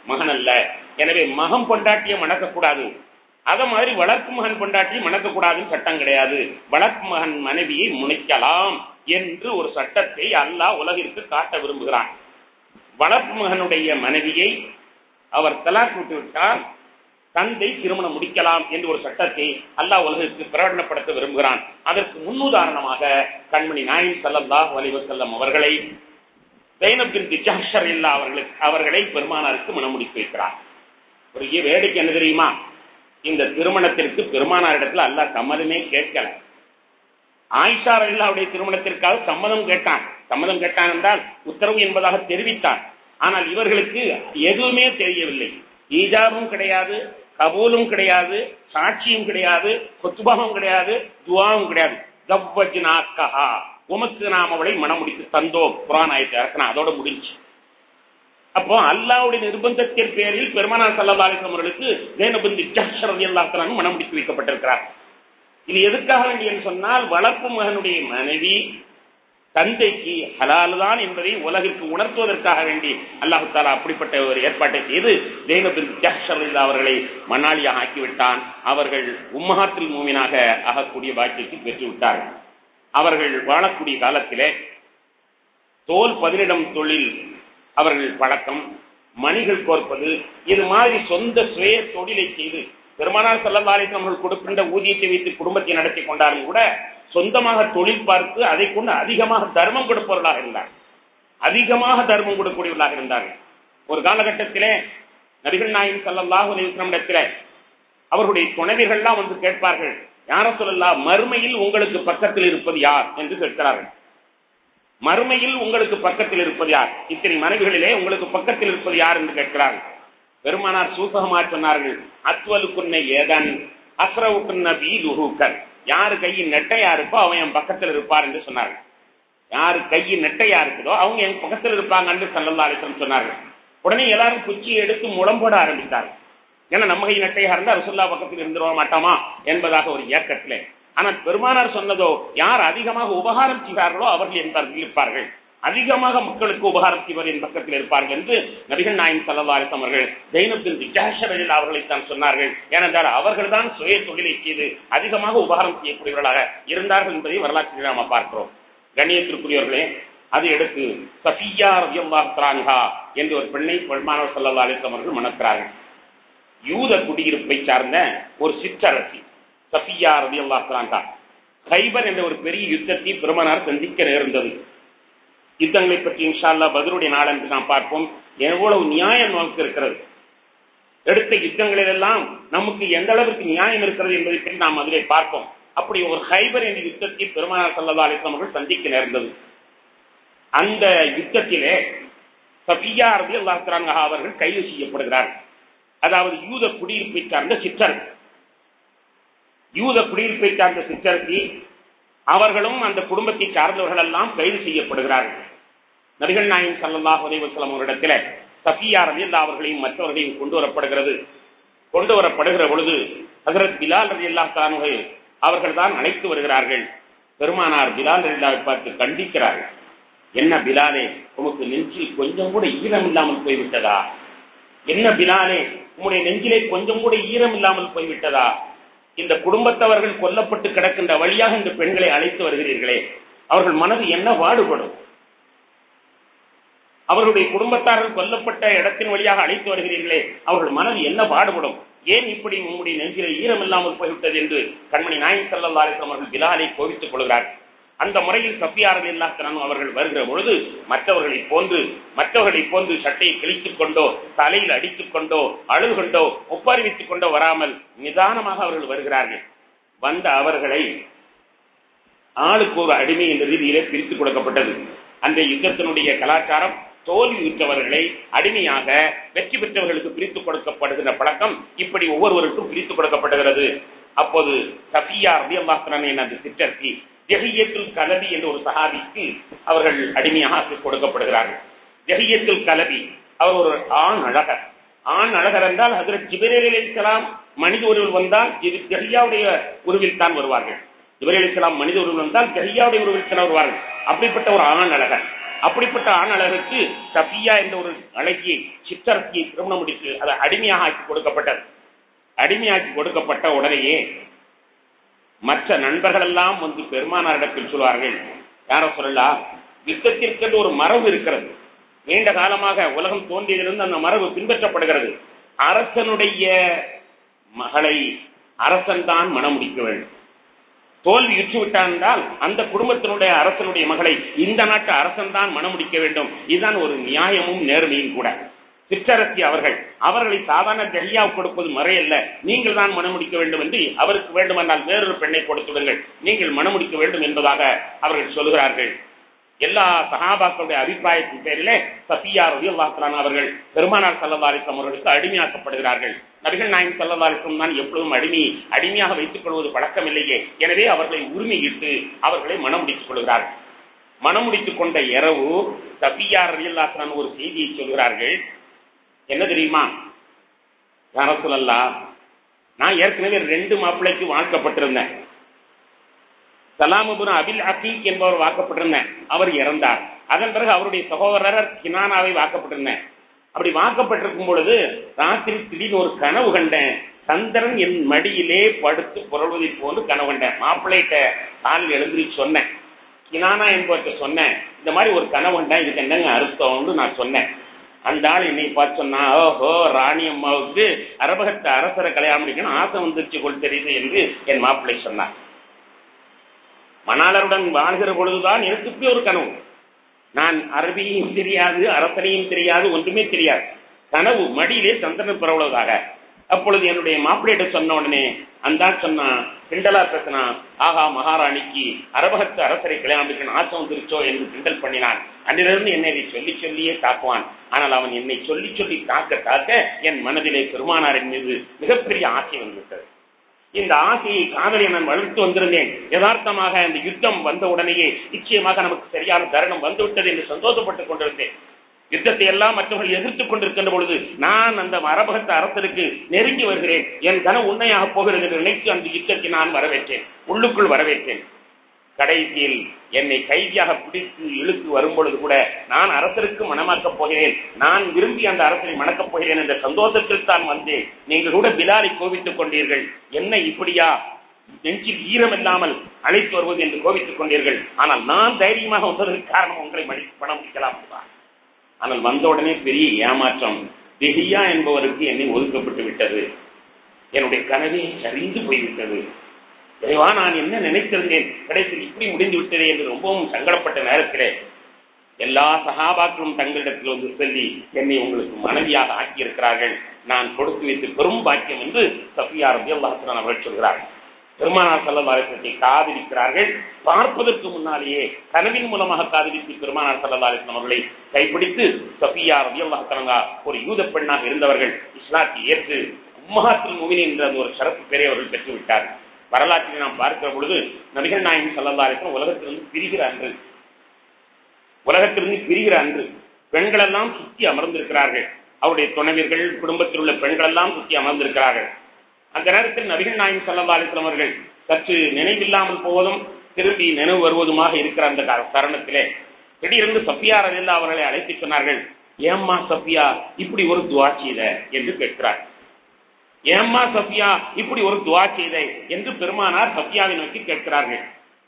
மகன் அல்ல எனவே மகன் பொண்டாட்டியை மணக்கக்கூடாது அத மாதிரி வளர்ப்பு மகன் பொண்டாட்டியை மணக்கக்கூடாதுன்னு சட்டம் கிடையாது வளர்ப்பு மகன் மனைவியை முனைக்கலாம் என்று ஒரு சட்டத்தை அல்லாஹ் உலகிற்கு காட்ட விரும்புகிறான் வளர்ப்பு மகனுடைய மனைவியை அவர் தலாக் விட்டு விட்டால் தந்தை திருமணம் முடிக்கலாம் என்று ஒரு சட்டத்தை அல்லாஹ் உலகிற்கு பிரகடனப்படுத்த விரும்புகிறான் அதற்கு முன்னுதாரணமாக கண்மணி நாயின் சல்லல்லாஹ் வலிவசல்லம் அவர்களை ஜெயினபின் ஜஹர் இல்லா அவர்களுக்கு அவர்களை பெருமானாருக்கு மனம் முடித்து வைக்கிறார் ஒரு வேடிக்கை என்ன தெரியுமா இந்த திருமணத்திற்கு பெருமானாரிடத்துல அல்லாஹ் சம்மதமே கேட்கல ஆயிஷா அல்லாவுடைய திருமணத்திற்காக சம்மதம் கேட்டான் சம்மதம் கேட்டான் என்றால் உத்தரவு என்பதாக தெரிவித்தான் ஆனால் இவர்களுக்கு எதுவுமே தெரியவில்லை ஈஜாபும் கிடையாது கபூலும் கிடையாது சாட்சியும் கிடையாது கொத்துபாவும் கிடையாது துவாவும் கிடையாது கவ்வஜ்னாக்கஹா உமக்கு நாம் அவளை மனமுடித்து தந்தோம் குரான் ஆயத்தை இறக்கணும் அதோட முடிஞ்சு அப்போ அல்லாவுடைய நிர்பந்தத்தின் பேரில் பெருமானார் சல்லா அலிஸ்லாம் அவர்களுக்கு ஜெயனபந்தி ஜஹர் எல்லாத்தனும் மனமுடித்து வைக்கப்பட்டிருக்கிறார் இது எதுக்காக வேண்டி என்று சொன்னால் வளர்ப்பு மகனுடைய மனைவி தந்தைக்கு ஹலால் தான் என்பதை உலகிற்கு உணர்த்துவதற்காக வேண்டி அல்லாஹு தாலா அப்படிப்பட்ட ஒரு ஏற்பாட்டை செய்து ஜெயினபின் ஜஹர் அவர்களை மணாலியாக ஆக்கிவிட்டான் அவர்கள் உம்மஹாத்தில் மூமினாக ஆகக்கூடிய பாக்கியத்தை பெற்றுவிட்டார்கள் அவர்கள் வாழக்கூடிய காலத்திலே தோல் பதினிடம் தொழில் அவர்கள் பழக்கம் மணிகள் கோர்ப்பது இது மாதிரி சொந்த சுய தொழிலை செய்து பெருமானார் செல்லவாரிசம் அவர்கள் கொடுக்கின்ற ஊதியத்தை வைத்து குடும்பத்தை நடத்தி கொண்டாலும் கூட சொந்தமாக தொழில் பார்த்து அதை கொண்டு அதிகமாக தர்மம் கொடுப்பவர்களாக இருந்தார் அதிகமாக தர்மம் கொடுக்கக்கூடியவர்களாக இருந்தார்கள் ஒரு காலகட்டத்திலே நபிகள் நாயின் சல்லல்லாஹு அலிஸ்லமிடத்திலே அவர்களுடைய துணைவிகள்லாம் வந்து கேட்பார்கள் யார சொல்லலாம் மறுமையில் உங்களுக்கு பக்கத்தில் இருப்பது யார் என்று கேட்கிறார்கள் மறுமையில் உங்களுக்கு பக்கத்தில் இருப்பது யார் இத்தனை மனைவிகளிலே உங்களுக்கு பக்கத்தில் இருப்பது யார் என்று கேட்கிறார்கள் பெருமானார் சூசகமா சொன்னார்கள் அத்வலுக்குன்ன ஏதன் அஸ்ரவுக்குன்ன வீதுகன் யாரு கையின் நெட்டையா இருக்கோ அவன் என் பக்கத்தில் இருப்பார் என்று சொன்னார்கள் யாரு கையின் நெட்டையா இருக்குதோ அவங்க என் பக்கத்தில் இருப்பாங்க என்று சல்லல்லா அலிசம் சொன்னார்கள் உடனே எல்லாரும் குச்சியை எடுத்து முளம்போட ஆரம்பித்தார்கள் ஏன்னா நம்ம கை நெட்டையா இருந்தா ரசுல்லா பக்கத்தில் இருந்துருவ மாட்டோமா என்பதாக ஒரு இயக்கத்திலே ஆனால் பெருமானார் சொன்னதோ யார் அதிகமாக உபகாரம் செய்வார்களோ அவர்கள் என்பார்கள் இருப்பார்கள் அதிகமாக மக்களுக்கு உபகாரம் செய்வர் என் பக்கத்தில் இருப்பார்கள் என்று நபிகள் நாயின் சல்லவாரிசம் அவர்கள் ஜெயினத்தின் விஜாஷரில் அவர்களைத்தான் சொன்னார்கள் ஏனென்றால் அவர்கள் தான் சுய தொழிலை செய்து அதிகமாக உபகாரம் செய்யக்கூடியவர்களாக இருந்தார்கள் என்பதை வரலாற்றில் நாம பார்க்கிறோம் கண்ணியத்திற்குரியவர்களே அதை எடுத்து சஃபியா ரவியல்லாஹா என்று ஒரு பெண்ணை பெருமானவர் சல்லா அலிஸ்லாம் அவர்கள் மணக்கிறார்கள் யூத குடியிருப்பை சார்ந்த ஒரு சிற்றரசி சஃபியா ரவி அல்லாஹா ஹைபர் என்ற ஒரு பெரிய யுத்தத்தை பெருமானார் சந்திக்க நேர்ந்தது யுத்தங்களை பற்றி இன்ஷால்லா பதிலுடைய நாள் என்று நாம் பார்ப்போம் எவ்வளவு நியாயம் நமக்கு இருக்கிறது எடுத்த யுத்தங்களில் எல்லாம் நமக்கு எந்த அளவுக்கு நியாயம் இருக்கிறது என்பதை பற்றி நாம் அதிலே பார்ப்போம் அப்படி ஒரு ஹைபர் என்ற யுத்தத்தை பெருமானார் சல்லா அலிஸ்லாம் அவர்கள் சந்திக்க நேர்ந்தது அந்த யுத்தத்திலே சஃபியா ரவி அல்லாஹ் அவர்கள் கைது செய்யப்படுகிறார்கள் அதாவது யூத குடியிருப்பை சார்ந்த சிற்றரசு யூத குடியிருப்பை சார்ந்த சிற்றரசி அவர்களும் அந்த குடும்பத்தை சார்ந்தவர்கள் எல்லாம் கைது செய்யப்படுகிறார்கள் நபிகள் நாயின் சல்லாஹ் உதயவசலம் அவரிடத்தில் சஃபியா ரவி அவர்களையும் மற்றவர்களையும் கொண்டு வரப்படுகிறது கொண்டு வரப்படுகிற பொழுது ஹசரத் பிலால் ரவி அல்லா தானுகை அவர்கள் தான் அழைத்து வருகிறார்கள் பெருமானார் பிலால் ரவில்லாவை பார்த்து கண்டிக்கிறார்கள் என்ன பிலாலே உமக்கு நெஞ்சில் கொஞ்சம் கூட ஈரம் இல்லாமல் போய்விட்டதா என்ன பிலாலே உம்முடைய நெஞ்சிலே கொஞ்சம் கூட ஈரம் இல்லாமல் போய்விட்டதா இந்த குடும்பத்தவர்கள் கொல்லப்பட்டு கிடக்கின்ற வழியாக இந்த பெண்களை அழைத்து வருகிறீர்களே அவர்கள் மனது என்ன பாடுபடும் அவர்களுடைய குடும்பத்தார்கள் கொல்லப்பட்ட இடத்தின் வழியாக அழைத்து வருகிறீர்களே அவர்கள் மனது என்ன பாடுபடும் ஏன் இப்படி உங்களுடைய நெஞ்சிலே ஈரம் இல்லாமல் போய்விட்டது என்று கண்மணி நாயின் சல்லா அலிஸ்லாம் அவர்கள் பிலாலை கோவித்துக் கொள்கிறார்கள் அந்த முறையில் சஃபியாரல் இல்லாத்தனும் அவர்கள் வருகிற பொழுது மற்றவர்களை போன்று மற்றவர்களை போன்று சட்டையை கிழித்துக் கொண்டோ தலையில் அடித்துக் கொண்டோ அழுது கொண்டோ ஒப்பறிவித்துக் கொண்டோ வராமல் நிதானமாக அவர்கள் வருகிறார்கள் வந்த அவர்களை ஆளுக்கு ஒரு அடிமை என்ற ரீதியிலே பிரித்துக் கொடுக்கப்பட்டது அந்த யுத்தத்தினுடைய கலாச்சாரம் தோல்வியுற்றவர்களை அடிமையாக வெற்றி பெற்றவர்களுக்கு பிரித்துக் கொடுக்கப்படுகிற பழக்கம் இப்படி ஒவ்வொருவருக்கும் பிரித்துக் கொடுக்கப்படுகிறது அப்போது சஃபியா ரபி அல்லாஹ் அந்த சிற்றரசி ஜெகியத்துல் கலபி என்ற ஒரு சஹாபிக்கு அவர்கள் அடிமையாக கொடுக்கப்படுகிறார்கள் ஜெகியத்துல் கலபி அவர் ஒரு ஆண் அழகர் ஆண் அழகர் என்றால் ஹசரத் ஜிபரேல் அலிஸ்லாம் மனித உருவில் வந்தால் ஜஹியாவுடைய உருவில் தான் வருவார்கள் ஜிபரேல் இஸ்லாம் மனித உருவில் வந்தால் ஜஹியாவுடைய உருவில் தான் வருவார்கள் அப்படிப்பட்ட ஒரு ஆண் அழகர் அப்படிப்பட்ட ஆண் அழகுக்கு சபியா என்ற ஒரு அழகியை சித்தரசியை திருமணம் முடித்து அதை அடிமையாக ஆக்கி கொடுக்கப்பட்டது அடிமையாக்கி கொடுக்கப்பட்ட உடனேயே மற்ற நண்பர்கள் எல்லாம் வந்து பெருமானாரிடத்தில் சொல்வார்கள் யார சொல்லலாம் யுத்தத்திற்கென்று ஒரு மரபு இருக்கிறது நீண்ட காலமாக உலகம் தோன்றியதிலிருந்து அந்த மரபு பின்பற்றப்படுகிறது அரசனுடைய மகளை அரசன் தான் மணமுடிக்க வேண்டும் தோல்வி யுற்று விட்டான் என்றால் அந்த குடும்பத்தினுடைய அரசனுடைய மகளை இந்த நாட்டு அரசன் தான் மணமுடிக்க வேண்டும் இதுதான் ஒரு நியாயமும் நேர்மையும் கூட சிற்றரசி அவர்கள் அவர்களை சாதாரண ஜஹியா கொடுப்பது மறையல்ல நீங்கள் தான் மணமுடிக்க வேண்டும் என்று அவருக்கு வேண்டுமென்றால் வேறொரு பெண்ணை கொடுத்துடுங்கள் நீங்கள் மணமுடிக்க வேண்டும் என்பதாக அவர்கள் சொல்கிறார்கள் எல்லா சகாபாக்களுடைய அபிப்பிராயத்தின் பேரிலே சசியா ரவி அல்லாஹலான் அவர்கள் பெருமானார் சல்லதாலிசம் அவர்களுக்கு அடிமையாக்கப்படுகிறார்கள் நபிகள் நாயகம் சல்லதாலிசம் தான் எப்பொழுதும் அடிமை அடிமையாக வைத்துக் கொள்வது பழக்கம் இல்லையே எனவே அவர்களை உரிமையிட்டு அவர்களை மணமுடித்துக் கொள்கிறார்கள் மணமுடித்துக் கொண்ட இரவு சபியா ரவி அல்லாஹலான் ஒரு செய்தியை சொல்கிறார்கள் என்ன தெரியுமா யார சொல்லலாம் நான் ஏற்கனவே ரெண்டு மாப்பிள்ளைக்கு வாழ்க்கப்பட்டிருந்தேன் சலாமுபுரம் அபில் அசீக் என்பவர் வாக்கப்பட்டிருந்தேன் அவர் இறந்தார் அதன் பிறகு அவருடைய சகோதரர் கினானாவை வாக்கப்பட்டிருந்தேன் அப்படி வாக்கப்பட்டிருக்கும் பொழுது ராத்திரி திடீர்னு ஒரு கனவு கண்டேன் சந்திரன் என் மடியிலே படுத்து புரள்வதை போன்று கனவு கண்டேன் மாப்பிள்ளைகிட்ட காலில் எழுந்திரி சொன்னேன் கினானா என்பவர்கிட்ட சொன்னேன் இந்த மாதிரி ஒரு கனவு கண்டேன் இதுக்கு என்னங்க அர்த்தம்னு நான் சொன்னேன் அந்த ஆள் என்னை பார்த்து சொன்னா ஓஹோ ராணி அம்மாவுக்கு அரபகத்த அரசரை கல்யாணம் பண்ணிக்கணும் ஆசை வந்துருச்சு கொள் தெரியுது என்று என் மாப்பிள்ளை சொன்னார் மணாளருடன் வாழ்கிற பொழுதுதான் எனக்கு இப்படி ஒரு கனவு நான் அரபியும் தெரியாது அரசனையும் தெரியாது ஒன்றுமே தெரியாது கனவு மடியிலே சந்திரன் பரவுவதாக அப்பொழுது என்னுடைய மாப்பிள்ளையிட்ட சொன்ன உடனே அந்த சொன்னா கிண்டலா பேசினா ஆகா மகாராணிக்கு அரபகத்து அரசரை கல்யாணம் பண்ணிக்கணும் ஆசை வந்துருச்சோ என்று கிண்டல் பண்ணினான் அன்றிலிருந்து என்னை சொல்லி சொல்லியே தாக்குவான் ஆனால் அவன் என்னை சொல்லி சொல்லி தாக்க தாக்க என் மனதிலே பெருமானாரின் மீது மிகப்பெரிய ஆசை வந்துவிட்டது இந்த ஆசையை காதலை நான் வளர்த்து வந்திருந்தேன் யதார்த்தமாக அந்த யுத்தம் வந்த உடனேயே நிச்சயமாக நமக்கு சரியான தருணம் வந்துவிட்டது என்று சந்தோஷப்பட்டுக் கொண்டிருந்தேன் யுத்தத்தை எல்லாம் மற்றவர்கள் எதிர்த்துக் கொண்டிருக்கின்ற பொழுது நான் அந்த அரபகத்த அரசருக்கு நெருங்கி வருகிறேன் என் கனவு உண்மையாக போகிறது என்று நினைத்து அந்த யுத்தத்தை நான் வரவேற்றேன் உள்ளுக்குள் வரவேற்றேன் கடைசியில் என்னை கைதியாக பிடித்து இழுத்து வரும் பொழுது கூட நான் அரசருக்கு மனமாக்கப் போகிறேன் நான் விரும்பி அந்த அரசரை மணக்கப் போகிறேன் என்ற சந்தோஷத்தில் தான் வந்தேன் நீங்கள் கூட பிலாலை கோபித்துக் கொண்டீர்கள் என்ன இப்படியா நெஞ்சில் ஈரம் இல்லாமல் அழைத்து வருவது என்று கோபித்துக் கொண்டீர்கள் ஆனால் நான் தைரியமாக வந்ததற்கு காரணம் உங்களை மணி பணம் முடிக்கலாம் ஆனால் வந்தவுடனே பெரிய ஏமாற்றம் திஹியா என்பவருக்கு என்னை ஒதுக்கப்பட்டு விட்டது என்னுடைய கனவே சரிந்து போய்விட்டது இறைவா நான் என்ன நினைத்திருந்தேன் கடைசியில் இப்படி முடிந்து விட்டதே என்று ரொம்பவும் சங்கடப்பட்ட நேரத்திலே எல்லா சகாபாக்களும் தங்களிடத்தில் வந்து சொல்லி என்னை உங்களுக்கு மனைவியாக ஆக்கியிருக்கிறார்கள் நான் கொடுத்து வைத்து பெரும் பாக்கியம் என்று சஃபியா ரபி அல்லாஹான் அவர்கள் சொல்கிறார்கள் பெருமானார் சல்லதாலிசத்தை காதலிக்கிறார்கள் பார்ப்பதற்கு முன்னாலேயே கனவின் மூலமாக காதலித்து பெருமானார் சல்லதாலிசன் அவர்களை கைப்பிடித்து சஃபியா ரபி அல்லாஹாலங்கா ஒரு யூத பெண்ணாக இருந்தவர்கள் இஸ்லாத்தை ஏற்று உம்மஹாத்தில் முவின் என்ற அந்த ஒரு சிறப்பு பெரிய அவர்கள் பெற்றுவிட்டார்கள் வரலாற்றில் நாம் பார்க்கிற பொழுது நபிகள் நாயகம் சல்லல்லாரிசம் உலகத்திலிருந்து பிரிகிற அன்று உலகத்திலிருந்து பிரிகிற அன்று பெண்கள் எல்லாம் சுத்தி அமர்ந்திருக்கிறார்கள் அவருடைய துணைவர்கள் குடும்பத்தில் உள்ள பெண்கள் எல்லாம் சுத்தி அமர்ந்திருக்கிறார்கள் அந்த நேரத்தில் நபிகள் நாயகம் சல்லல்லாரிசம் அவர்கள் சற்று நினைவில்லாமல் போவதும் திரும்பி நினைவு வருவதுமாக இருக்கிற அந்த தருணத்திலே திடீரென்று சப்பியா ரலில்லா அவர்களை அழைத்து சொன்னார்கள் ஏம்மா சப்பியா இப்படி ஒரு துவா செய்த என்று கேட்கிறார் ஏம்மா சஃபியா இப்படி ஒரு துவா செய்தை என்று பெருமானார் சஃபியாவை நோக்கி கேட்கிறார்கள்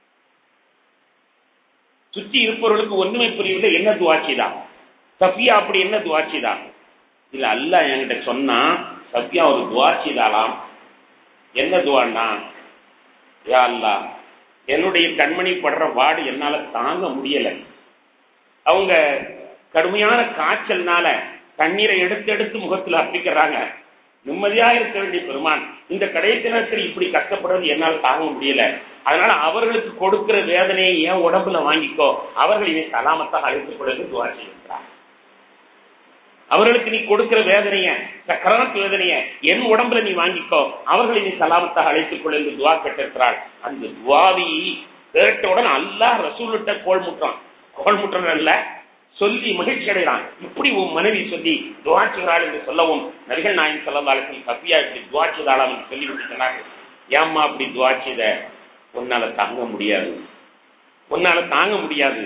சுற்றி இருப்பவர்களுக்கு ஒண்ணுமே புரியவில்லை என்ன துவா செய்தா சஃபியா அப்படி என்ன துவா செய்தா இல்ல அல்ல என்கிட்ட சொன்னா சஃபியா ஒரு துவா செய்தாலாம் என்ன துவான்னா யா அல்லா என்னுடைய கண்மணி படுற வாடு என்னால தாங்க முடியல அவங்க கடுமையான காய்ச்சல்னால தண்ணீரை எடுத்து எடுத்து முகத்தில் அப்பிக்கிறாங்க நிம்மதியா இருக்க வேண்டிய பெருமான் இந்த கடைசி நேரத்தில் இப்படி கஷ்டப்படுறது என்னால் தாங்க முடியல அதனால அவர்களுக்கு கொடுக்கிற வேதனையை ஏன் உடம்புல வாங்கிக்கோ அவர்கள் இதை சலாமத்தாக அழைத்துக் கொள்ள துவா செய்கிறார் அவர்களுக்கு நீ கொடுக்கிற வேதனைய சக்கராத் வேதனைய என் உடம்புல நீ வாங்கிக்கோ அவர்களை நீ சலாமத்தாக அழைத்துக் கொள்ள என்று துவா கேட்டிருக்கிறாள் அந்த துவாவி கேட்டவுடன் அல்லாஹ் ரசூலிட்ட கோல் முட்டான் கோல் முட்டுறது அல்ல சொல்லி மகிழ்ச்சி அடைகிறான் இப்படி உன் மனைவி சொல்லி துவாச்சுகிறாள் என்று சொல்லவும் நரிகள் நாயன் சொல்லதாலும் சத்தியா இப்படி துவாச்சுதாளாம் என்று சொல்லி விட்டு ஏம்மா அப்படி துவாச்சித உன்னால தாங்க முடியாது உன்னால தாங்க முடியாது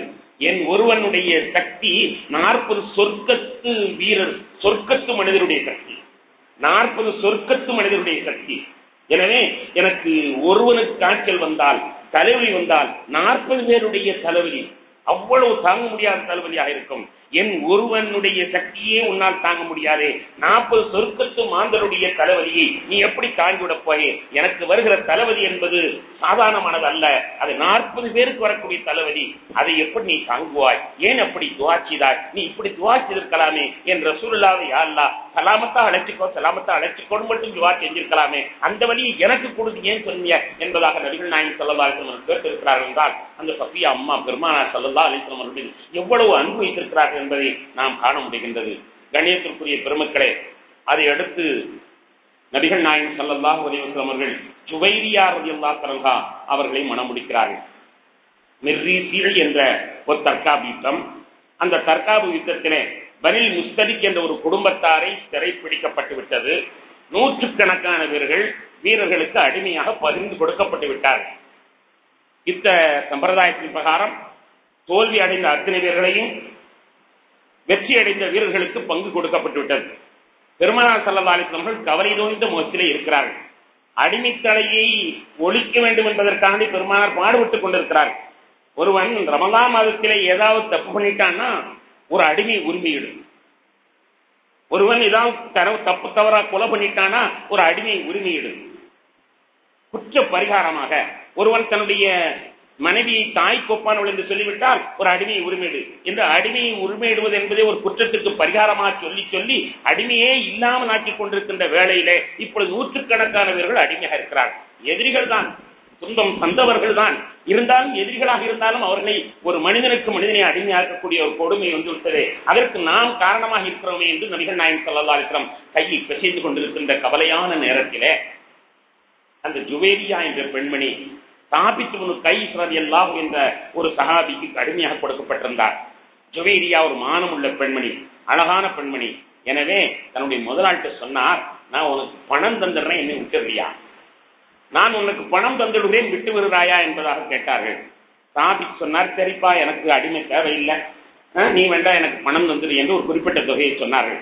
என் ஒருவனுடைய சக்தி நாற்பது சொர்க்கத்து வீரர் சொர்க்கத்து மனிதருடைய சக்தி நாற்பது சொர்க்கத்து மனிதருடைய சக்தி எனவே எனக்கு ஒருவனுக்கு காய்ச்சல் வந்தால் தலைவலி வந்தால் நாற்பது பேருடைய தலைவலி அவ்வளவு தாங்க முடியாத தலைவலியாக இருக்கும் என் ஒருவனுடைய சக்தியே உன்னால் தாங்க முடியாதே நாற்பது சொர்க்கத்து மாந்தருடைய தலைவலியை நீ எப்படி தாங்கிவிடப் போயே எனக்கு வருகிற தலைவலி என்பது சாதாரணமானது அல்ல அது நாற்பது பேருக்கு வரக்கூடிய தலைவலி அதை எப்படி நீ தாங்குவாய் ஏன் அப்படி துவாச்சிதாய் நீ இப்படி துவாச்சிருக்கலாமே என் ரசூலுல்லாவை அல்லா சலாமத்தா அழைச்சிக்கோ சலாமத்தா அழைச்சிக்கோன்னு மட்டும் துவா செஞ்சிருக்கலாமே அந்த வழியை எனக்கு கொடுங்க ஏன் சொன்னீங்க என்பதாக நபிகள் நாயகம் சல்லா அலிஸ்லம் கேட்டிருக்கிறார்கள் என்றால் அந்த சஃபியா அம்மா பெருமானா சல்லா அலிஸ்லம் அவர்கள் எவ்வளவு அன்பு வைத்திருக்கிறார்கள் என்பதை நாம் காண முடிகின்றது கணியத்திற்குரிய பெருமக்களே அதை அடுத்து நபிகள் நாயகம் சல்லல்லாஹு அலிவசலம் அவர்கள் ஜுவைரியா ரதியல்லா தரங்கா அவர்களை மனம் முடிக்கிறார்கள் மிர்ரீசீல் என்ற ஒரு தற்காப்பு யுத்தம் அந்த தற்காப்பு யுத்தத்திலே பனில் முஸ்தலிக் என்ற ஒரு குடும்பத்தாரை சிறைப்பிடிக்கப்பட்டு விட்டது நூற்றுக்கணக்கான வீரர்கள் வீரர்களுக்கு அடிமையாக பகிர்ந்து கொடுக்கப்பட்டு விட்டார்கள் இத்த சம்பிரதாயத்தின் பிரகாரம் தோல்வி அடைந்த அத்தனை வீரர்களையும் வெற்றி அடைந்த வீரர்களுக்கு பங்கு கொடுக்கப்பட்டு விட்டது பெருமானார் சல்லதாலிசவர்கள் கவலை நோய்ந்த முகத்திலே இருக்கிறார்கள் அடிமைத்தலையை ஒழிக்க வேண்டும் என்பதற்காண்டி பெருமானார் பாடுபட்டுக் கொண்டிருக்கிறார்கள் ஒருவன் ரமலா மாதத்திலே ஏதாவது தப்பு பண்ணிட்டான்னா ஒரு அடிமை உரிமையிடு ஒருவன் ஏதாவது தப்பு தவறா கொலை பண்ணிட்டானா ஒரு அடிமை உரிமையிடு குற்ற பரிகாரமாக ஒருவன் தன்னுடைய மனைவியை தாய் கொப்பானவள் என்று சொல்லிவிட்டால் ஒரு அடிமையை உரிமையிடு இந்த அடிமையை உரிமையிடுவது என்பதே ஒரு குற்றத்துக்கு பரிகாரமாக சொல்லி சொல்லி அடிமையே இல்லாமல் ஆக்கிக் கொண்டிருக்கின்ற வேளையிலே இப்பொழுது நூற்றுக்கணக்கானவர்கள் அடிமையாக இருக்கிறார்கள் எதிரிகள் தான் சொந்தம் தந்தவர்கள் தான் இருந்தாலும் எதிரிகளாக இருந்தாலும் அவர்களை ஒரு மனிதனுக்கு மனிதனை அடிமையாக்கக்கூடிய ஒரு கொடுமை வந்து விட்டது அதற்கு நாம் காரணமாக இருக்கிறோமே என்று நபிகள் நாயகம் சல்லா இருக்கிறோம் கையை பிசைந்து கொண்டிருக்கின்ற கவலையான நேரத்திலே அந்த ஜுவேரியா என்ற பெண்மணி தாபித்து கை எல்லாம் என்ற ஒரு சகாபிக்கு கடுமையாக கொடுக்கப்பட்டிருந்தார் ஜுவேரியா ஒரு மானம் உள்ள பெண்மணி அழகான பெண்மணி எனவே தன்னுடைய முதலாளிட்ட சொன்னார் நான் உனக்கு பணம் தந்துடுறேன் என்னை விட்டுறியா நான் உனக்கு பணம் தந்துடுகிறேன் விட்டு வருகிறாயா என்பதாக கேட்டார்கள் சாபிக் சொன்னார் சரிப்பா எனக்கு அடிமை தேவையில்லை நீ வேண்டாம் எனக்கு பணம் தந்துடு என்று ஒரு குறிப்பிட்ட தொகையை சொன்னார்கள்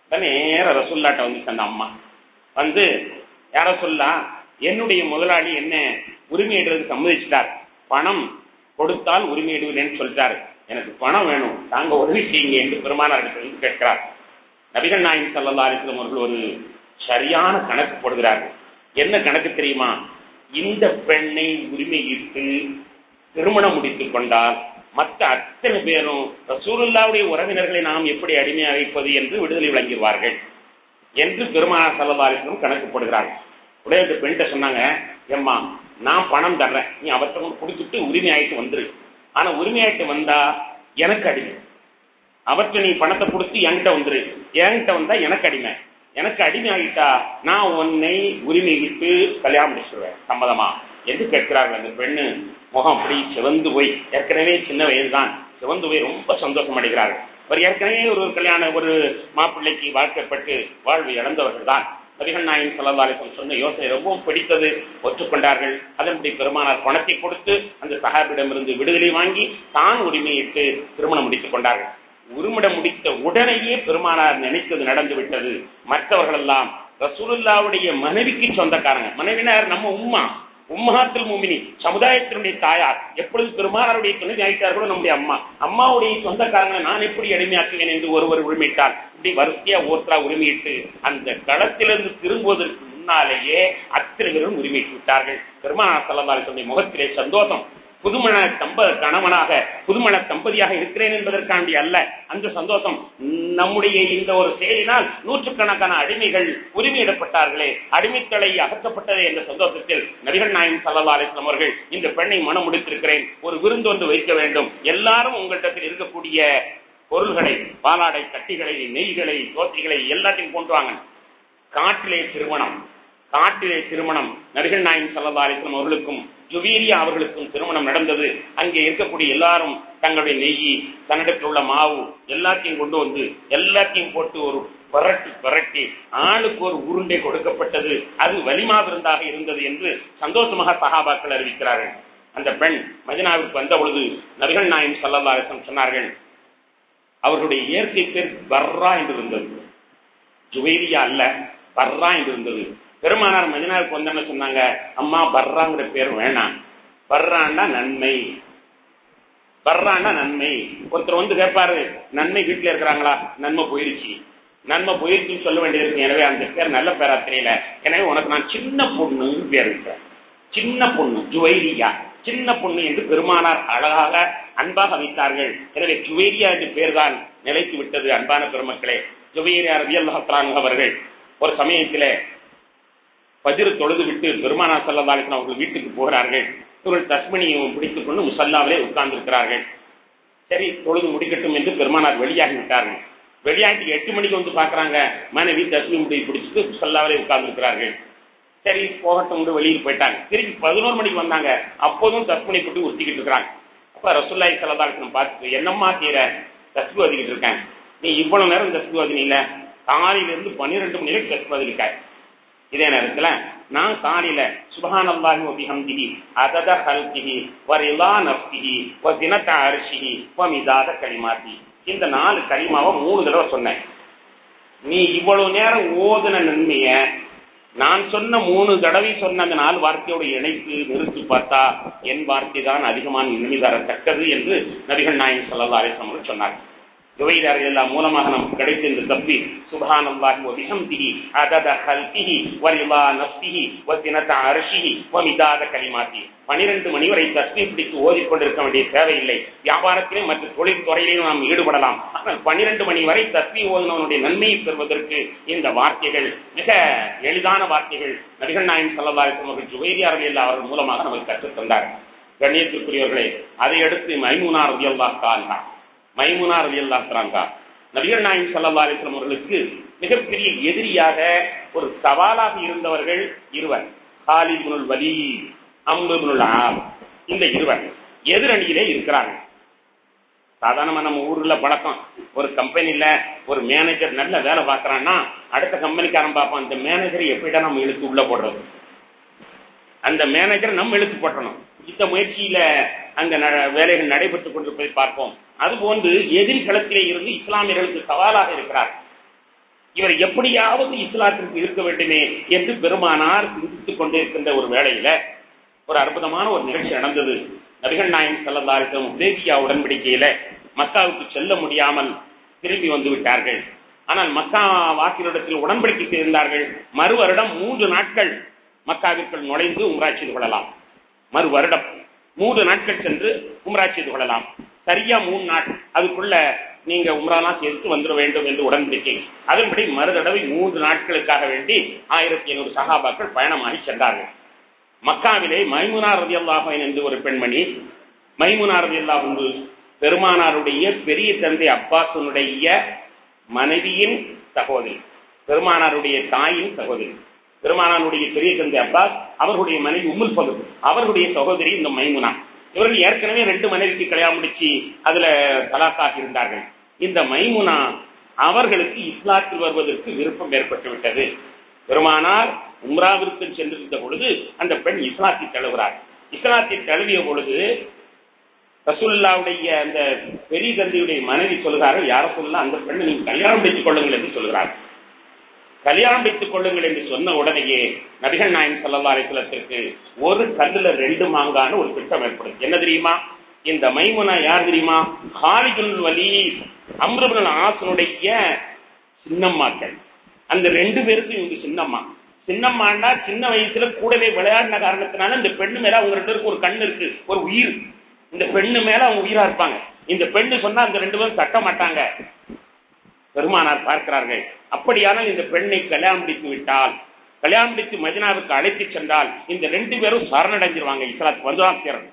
நேர ரசுல்லாட்ட வந்து அந்த அம்மா வந்து யார சொல்லா என்னுடைய முதலாளி என்ன உரிமையிடுறது சம்மதிச்சிட்டார் பணம் கொடுத்தால் உரிமையிடுவேன்னு சொல்லிட்டாரு எனக்கு பணம் வேணும் தாங்க உதவி செய்யுங்க என்று பெருமானார் வந்து கேட்கிறார் நபிகள் நாயகம் சல்லா அலிஸ்லம் அவர்கள் ஒரு சரியான கணக்கு போடுகிறார்கள் என்ன கணக்கு தெரியுமா இந்த பெண்ணை உரிமையிட்டு திருமணம் முடித்துக் கொண்டால் மற்ற அத்தனை பேரும் ரசூலுல்லாவுடைய உறவினர்களை நாம் எப்படி அடிமையாக வைப்பது என்று விடுதலை வழங்கிடுவார்கள் என்று பெருமானார் சல்லா அலிஸ்லம் கணக்கு போடுகிறார்கள் உடைய இந்த பெண்கிட்ட சொன்னாங்க எம்மா நான் பணம் தர்றேன் நீ அவர்கிட்ட கொடுத்துட்டு உரிமை ஆயிட்டு வந்துரு ஆனா உரிமை ஆயிட்டு வந்தா எனக்கு அடிமை அவற்றை நீ பணத்தை கொடுத்து என்கிட்ட வந்துரு என்கிட்ட வந்தா எனக்கு அடிமை எனக்கு அடிமை ஆகிட்டா நான் உன்னை உரிமை விட்டு கல்யாணம் முடிச்சிடுவேன் சம்மதமா என்று கேட்கிறார்கள் அந்த பெண்ணு முகம் அப்படி சிவந்து போய் ஏற்கனவே சின்ன வயதுதான் சிவந்து போய் ரொம்ப சந்தோஷம் அடைகிறார்கள் அவர் ஏற்கனவே ஒரு கல்யாண ஒரு மாப்பிள்ளைக்கு வாழ்க்கப்பட்டு வாழ்வு இழந்தவர்கள் தான் நபிகள் நாயகம் சல்லல்லாலிசம் சொன்ன யோசனை ரொம்பவும் பிடித்தது ஒற்றுக்கொண்டார்கள் அதன்படி பெருமானார் பணத்தை கொடுத்து அந்த சகாபிடமிருந்து விடுதலை வாங்கி தான் உரிமையிட்டு திருமணம் முடித்துக் கொண்டார்கள் உருமிடம் முடித்த உடனேயே பெருமானார் நினைத்தது நடந்து விட்டது மற்றவர்கள் எல்லாம் ரசூலுல்லாவுடைய மனைவிக்கு சொந்தக்காரங்க மனைவினார் நம்ம உம்மா உம்மஹாத்தில் மூமினி சமுதாயத்தினுடைய தாயார் எப்பொழுது பெருமானாருடைய துணை ஆயிட்டார்களோ நம்முடைய அம்மா அம்மாவுடைய சொந்தக்காரங்களை நான் எப்படி எளிமையாக்குவேன் என்று ஒருவர் உரிமையிட்டார் இப்படி வரிசையா ஓட்டா உரிமையிட்டு அந்த களத்திலிருந்து திரும்புவதற்கு முன்னாலேயே அத்தனை பேரும் உரிமையிட்டு விட்டார்கள் பெருமானார் சல்லல்லாஹு முகத்திலே சந்தோஷம் புதுமண தம்ப கணவனாக புதுமண தம்பதியாக இருக்கிறேன் என்பதற்காண்டி அல்ல அந்த சந்தோஷம் நம்முடைய இந்த ஒரு செயலினால் நூற்றுக்கணக்கான அடிமைகள் உரிமையிடப்பட்டார்களே அடிமைத்தலை அகற்றப்பட்டதே என்ற சந்தோஷத்தில் நபிகள் நாயகம் சல்லா அலிஸ்லாம் அவர்கள் இந்த பெண்ணை மனம் முடித்திருக்கிறேன் ஒரு விருந்து ஒன்று வைக்க வேண்டும் எல்லாரும் உங்களிடத்தில் இருக்கக்கூடிய பொருள்களை பாலாடை கட்டிகளை நெய்களை தோத்திகளை எல்லாத்தையும் கொண்டு வாங்க காட்டிலே திருமணம் காட்டிலே திருமணம் நபிகள் நாயகம் சல்லா அலிஸ்லாம் அவர்களுக்கும் ஜுவீரியா அவர்களுக்கும் திருமணம் நடந்தது அங்கே இருக்கக்கூடிய எல்லாரும் தங்களுடைய நெய் தன்னிடத்தில் உள்ள மாவு எல்லாத்தையும் கொண்டு வந்து எல்லாத்தையும் போட்டு ஒரு பரட்டி பரட்டி ஆளுக்கு ஒரு உருண்டை கொடுக்கப்பட்டது அது வலிமா விருந்தாக இருந்தது என்று சந்தோஷமாக சகாபாக்கள் அறிவிக்கிறார்கள் அந்த பெண் மதினாவிற்கு வந்த பொழுது நபிகள் நாயம் சல்லா அலிஸ்லம் சொன்னார்கள் அவர்களுடைய இயற்கை பேர் பர்ரா என்று இருந்தது ஜுவைரியா அல்ல பர்ரா என்று இருந்தது பெருமானார் மதினாவுக்கு வந்தேன்னு சொன்னாங்க அம்மா பர்ராங்கிற பேர் வேணாம் பர்ரான்னா நன்மை பர்றான்னா நன்மை ஒருத்தர் வந்து கேட்பாரு நன்மை வீட்டுல இருக்கிறாங்களா நன்மை போயிருச்சு நன்மை போயிருச்சுன்னு சொல்ல வேண்டியது எனவே அந்த பேர் நல்ல பேரா தெரியல எனவே உனக்கு நான் சின்ன பொண்ணு பேர் இருக்கிறேன் சின்ன பொண்ணு ஜுவைரியா சின்ன பொண்ணு என்று பெருமானார் அழகாக அன்பாக வைத்தார்கள் எனவே ஜுவேரியா என்று பேர்தான் நிலைத்து விட்டது அன்பான பெருமக்களே ஜுவேரியா ரவி அல்லாஹான் அவர்கள் ஒரு சமயத்திலே பஜிர் தொழுது விட்டு பெருமானார் சல்லதாலிசன் அவர்கள் வீட்டுக்கு போகிறார்கள் இவர்கள் தஸ்மினியும் பிடித்துக் கொண்டு முசல்லாவிலே உட்கார்ந்து இருக்கிறார்கள் சரி தொழுது முடிக்கட்டும் என்று பெருமானார் வெளியாகி விட்டார்கள் வெளியாகி எட்டு மணிக்கு வந்து பாக்குறாங்க மனைவி தஸ்மி முடியை பிடிச்சிட்டு முசல்லாவிலே உட்கார்ந்து இருக்கிறார்கள் சரி போகட்டும் வெளியில் போயிட்டாங்க திருப்பி பதினோரு மணிக்கு வந்தாங்க அப்போதும் தஸ்மனை போட்டு உறுத்திக்கிட்டு இருக்கிறாங்க அப்ப ரசுல்லாய் சல்லதாலிசன் பார்த்துட்டு என்னம்மா தீர தஸ்பு வதிக்கிட்டு இருக்கேன் நீ இவ்வளவு நேரம் தஸ்பு வதினில காலையிலிருந்து பன்னிரெண்டு மணி வரைக்கும் தஸ்பு வதிருக்காய் இதே நேரத்துல நான் காலையில சுபஹான் அல்லாஹி வபிஹம்திஹி அதத ஹல்கிஹி வரிலா நஃப்திஹி வதினத அர்ஷிஹி வமிதாத கலிமாத்தி இந்த நாலு கலிமாவை மூணு தடவை சொன்னேன் நீ இவ்வளவு நேரம் ஓதுன நன்மைய நான் சொன்ன மூணு தடவை சொன்ன அந்த நாலு வார்த்தையோட இணைத்து நிறுத்தி பார்த்தா என் வார்த்தை தான் அதிகமான நன்மை தரத்தக்கது என்று நபிகள் நாயகம் சல்லா அலிஸ்லாம் சொன்னார் துவைதார்கள் எல்லாம் மூலமாக நமக்கு கிடைத்த இந்த தப்பி சுபான் அல்லாஹி வபிஹம்திஹி அதத ஹல்கிஹி வரிலா நஃப்திஹி வதினத அர்ஷிஹி வமிதாத கலிமாத்தி பனிரெண்டு மணி வரை தஸ்மி பிடித்து ஓதிக்கொண்டிருக்க வேண்டிய தேவையில்லை வியாபாரத்திலும் மற்ற தொழில் துறையிலும் நாம் ஈடுபடலாம் ஆனால் பனிரெண்டு மணி வரை தஸ்மி ஓதினவனுடைய நன்மையை பெறுவதற்கு இந்த வார்த்தைகள் மிக எளிதான வார்த்தைகள் நபிகள் நாயன் சல்லல்லாஹு அவர்கள் ஜுவைரியார்கள் அவர்கள் மூலமாக நமக்கு கற்றுத் தந்தார்கள் கண்ணியத்திற்குரியவர்களே அதை அடுத்து மைமூனா ரதியல்லாஹ் கான்ஹா மைமுனா ரவி அல்லாஹாங்கா நபிகள் நாயம் சல்லா அலிஸ்லாம் அவர்களுக்கு மிகப்பெரிய எதிரியாக ஒரு சவாலாக இருந்தவர்கள் இருவர் ஹாலிபுனுல் வலி அம்புனுல் ஆம் இந்த இருவர் எதிரணியிலே இருக்கிறாங்க சாதாரணமா நம்ம ஊர்ல பழக்கம் ஒரு கம்பெனில ஒரு மேனேஜர் நல்ல வேலை பார்க்கறான்னா அடுத்த கம்பெனிக்காரன் பார்ப்பான் அந்த மேனேஜரை எப்படிடா நம்ம இழுத்து உள்ள போடுறது அந்த மேனேஜரை நம்ம இழுத்து போட்டணும் இந்த முயற்சியில அங்க வேலைகள் நடைபெற்றுக் கொண்டிருப்பதை பார்ப்போம் அதுபோன்று எதிரி களத்திலே இருந்து இஸ்லாமியர்களுக்கு சவாலாக இருக்கிறார் இவர் எப்படியாவது இஸ்லாத்திற்கு இருக்க வேண்டுமே என்று பெருமானார் சிந்தித்துக் கொண்டிருக்கின்ற ஒரு வேளையில ஒரு அற்புதமான ஒரு நிகழ்ச்சி நடந்தது நபிகள் நாயகம் செல்லந்தாரிடம் உதேபியா உடன்படிக்கையில மக்காவுக்கு செல்ல முடியாமல் திரும்பி வந்து விட்டார்கள் ஆனால் மக்கா வாக்கிலிடத்தில் உடன்படிக்கை செய்திருந்தார்கள் மறு வருடம் மூன்று நாட்கள் மக்காவிற்குள் நுழைந்து உம்ரா செய்து கொள்ளலாம் மறு வருடம் மூன்று நாட்கள் சென்று உம்ரா செய்து கொள்ளலாம் சரியா மூணு நாள் அதுக்குள்ள நீங்க உம்ராலாம் சேர்த்து வந்துட வேண்டும் என்று உடன்படிக்கை அதன்படி மறுதடவை மூன்று நாட்களுக்காக வேண்டி ஆயிரத்தி ஐநூறு சகாபாக்கள் பயணமாகி சென்றார்கள் மக்காவிலே மைமுனா ரதி அல்லாஹன் என்று ஒரு பெண்மணி மைமுனா ரதி அல்லாஹ் பெருமானாருடைய பெரிய தந்தை அப்பாசனுடைய மனைவியின் சகோதரி பெருமானாருடைய தாயின் சகோதரி பெருமானாருடைய பெரிய தந்தை அப்பாஸ் அவர்களுடைய மனைவி உம்முல் பகுதி அவர்களுடைய சகோதரி இந்த மைமுனா இவர்கள் ஏற்கனவே ரெண்டு மனைவிக்கு கல்யாணம் முடிச்சு அதுல தலாக்காக இருந்தார்கள் இந்த மைமுனா அவர்களுக்கு இஸ்லாத்தில் வருவதற்கு விருப்பம் ஏற்பட்டு விட்டது பெருமானார் உம்ராவிற்கு சென்றிருந்த பொழுது அந்த பெண் இஸ்லாத்தை தழுவுறார் இஸ்லாத்தை தழுவிய பொழுது ரசூல்லாவுடைய அந்த பெரிய தந்தையுடைய மனைவி சொல்கிறார்கள் யார சொல்லலாம் அந்த பெண்ணை நீங்க கல்யாணம் வைத்துக் கொள்ளுங்கள் என்று சொல்கிறார் கல்யாணம் வைத்துக் கொள்ளுங்கள் என்று சொன்ன உடனேயே நபிகள் நாயன் சல்லா அலிஸ்லத்திற்கு ஒரு கல்லுல ரெண்டு மாங்கான ஒரு திட்டம் ஏற்படும் என்ன தெரியுமா இந்த மைமுனா யார் தெரியுமா ஹாலிதுல் வலி அம்ருபுல் ஆசனுடைய சின்னம்மாக்கள் அந்த ரெண்டு பேருக்கும் இவங்க சின்னம்மா சின்னம்மாண்டா சின்ன வயசுல கூடவே விளையாடின காரணத்தினால இந்த பெண்ணு மேல அவங்க ரெண்டு பேருக்கு ஒரு கண் இருக்கு ஒரு உயிர் இந்த பெண்ணு மேல அவங்க உயிரா இருப்பாங்க இந்த பெண்ணு சொன்னா அந்த ரெண்டு பேரும் தட்ட மாட்டாங்க பெருமானார் பார்க்கிறார்கள் அப்படியானால் இந்த பெண்ணை கல்யாணம் முடித்து விட்டால் கல்யாணம் முடித்து மதினாவுக்கு அழைத்து சென்றால் இந்த ரெண்டு பேரும் சரணடைஞ்சிருவாங்க இஸ்லாத்துக்கு வந்துதான் சேரணும்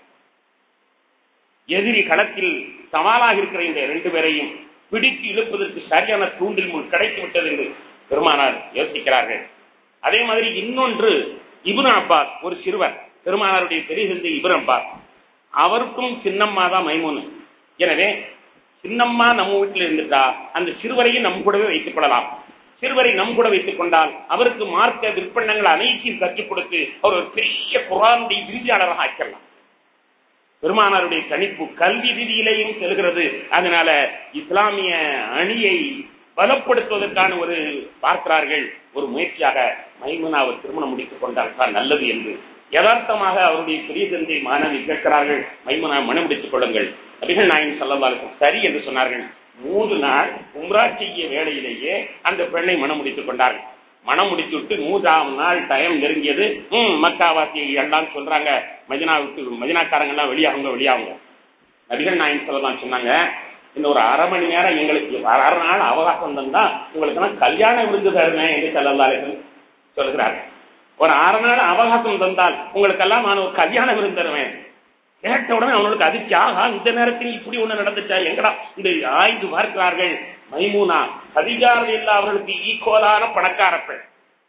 எதிரி களத்தில் சவாலாக இருக்கிற இந்த ரெண்டு பேரையும் பிடித்து இழுப்பதற்கு சரியான தூண்டில் முன் கிடைத்து விட்டது என்று பெருமானார் யோசிக்கிறார்கள் அதே மாதிரி இன்னொன்று இபுன் அப்பாஸ் ஒரு சிறுவர் பெருமானாருடைய பெரிய தந்தை இபுன் அப்பாஸ் அவருக்கும் சின்னம்மா தான் மைமூனு எனவே சின்னம்மா நம்ம வீட்டில் இருந்துட்டா அந்த சிறுவரையும் நம் கூடவே வைத்துக் கொள்ளலாம் சிறுவரை நம் கூட வைத்துக் கொண்டால் அவருக்கு மார்க்க விற்பனங்கள் அனைத்தையும் கற்றுக் கொடுத்து அவர் ஒரு பெரிய குரானுடைய விருதியாளராக ஆக்கலாம் பெருமானாருடைய கணிப்பு கல்வி ரீதியிலேயும் செல்கிறது அதனால இஸ்லாமிய அணியை பலப்படுத்துவதற்கான ஒரு பார்க்கிறார்கள் ஒரு முயற்சியாக மைமுனாவை திருமணம் முடித்துக் கொண்டால் தான் நல்லது என்று யதார்த்தமாக அவருடைய பெரிய தந்தை மாணவி கேட்கிறார்கள் மைமுனா மனம் முடித்துக் கொள்ளுங்கள் நபிகள் நாயகம் சல்லல்லாஹு சரி என்று சொன்னார்கள் மூன்று நாள் உம்ரா செய்ய வேளையிலேயே அந்த பெண்ணை மனம் முடித்துக் கொண்டார்கள் மனம் முடித்து விட்டு மூன்றாம் நாள் டைம் நெருங்கியது ம் மக்காவாசி எல்லாம் சொல்றாங்க மதினா விட்டு மதினாக்காரங்க எல்லாம் வெளியாகுங்க வெளியாகுங்க நபிகள் நாயகம் சொல்லலாம் சொன்னாங்க இந்த ஒரு அரை மணி நேரம் எங்களுக்கு அரை நாள் அவகாசம் தந்தா உங்களுக்கு எல்லாம் கல்யாண விருந்து தருவேன் என்று செல்லல்லார்கள் சொல்கிறார் ஒரு அரை நாள் அவகாசம் தந்தால் உங்களுக்கெல்லாம் நான் ஒரு கல்யாண விருந்து தருவேன் கேட்ட உடனே அவனுக்கு அதிர்ச்சி ஆகா இந்த நேரத்தில் இப்படி ஒண்ணு நடந்துச்சா எங்கடா இந்த ஆய்ந்து பார்க்கிறார்கள் மைமூனா கதிஜார் இல்லா அவர்களுக்கு ஈக்குவலான பணக்கார பெண்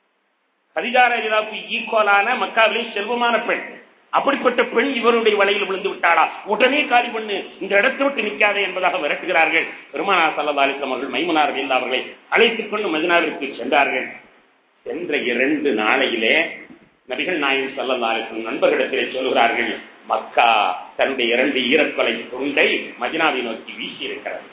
கதிஜார் இல்லாவுக்கு ஈக்குவலான மக்காவிலே செல்வமான பெண் அப்படிப்பட்ட பெண் இவருடைய வலையில் விழுந்து விட்டாளா உடனே காலி பண்ணு இந்த இடத்தை விட்டு நிற்காதே என்பதாக விரட்டுகிறார்கள் பெருமானா சல்லா அலிஸ்லாம் அவர்கள் மைமுனார் இல்லா அவர்களை அழைத்துக் கொண்டு மதினாவிற்கு சென்றார்கள் சென்ற இரண்டு நாளையிலே நபிகள் நாயகம் சல்லா அலிஸ்லாம் நண்பர்களிடத்திலே சொல்கிறார்கள் மக்கா தன்னுடைய இரண்டு ஈரக்கொலை துண்டை மதினாவை நோக்கி வீசி இருக்கிறது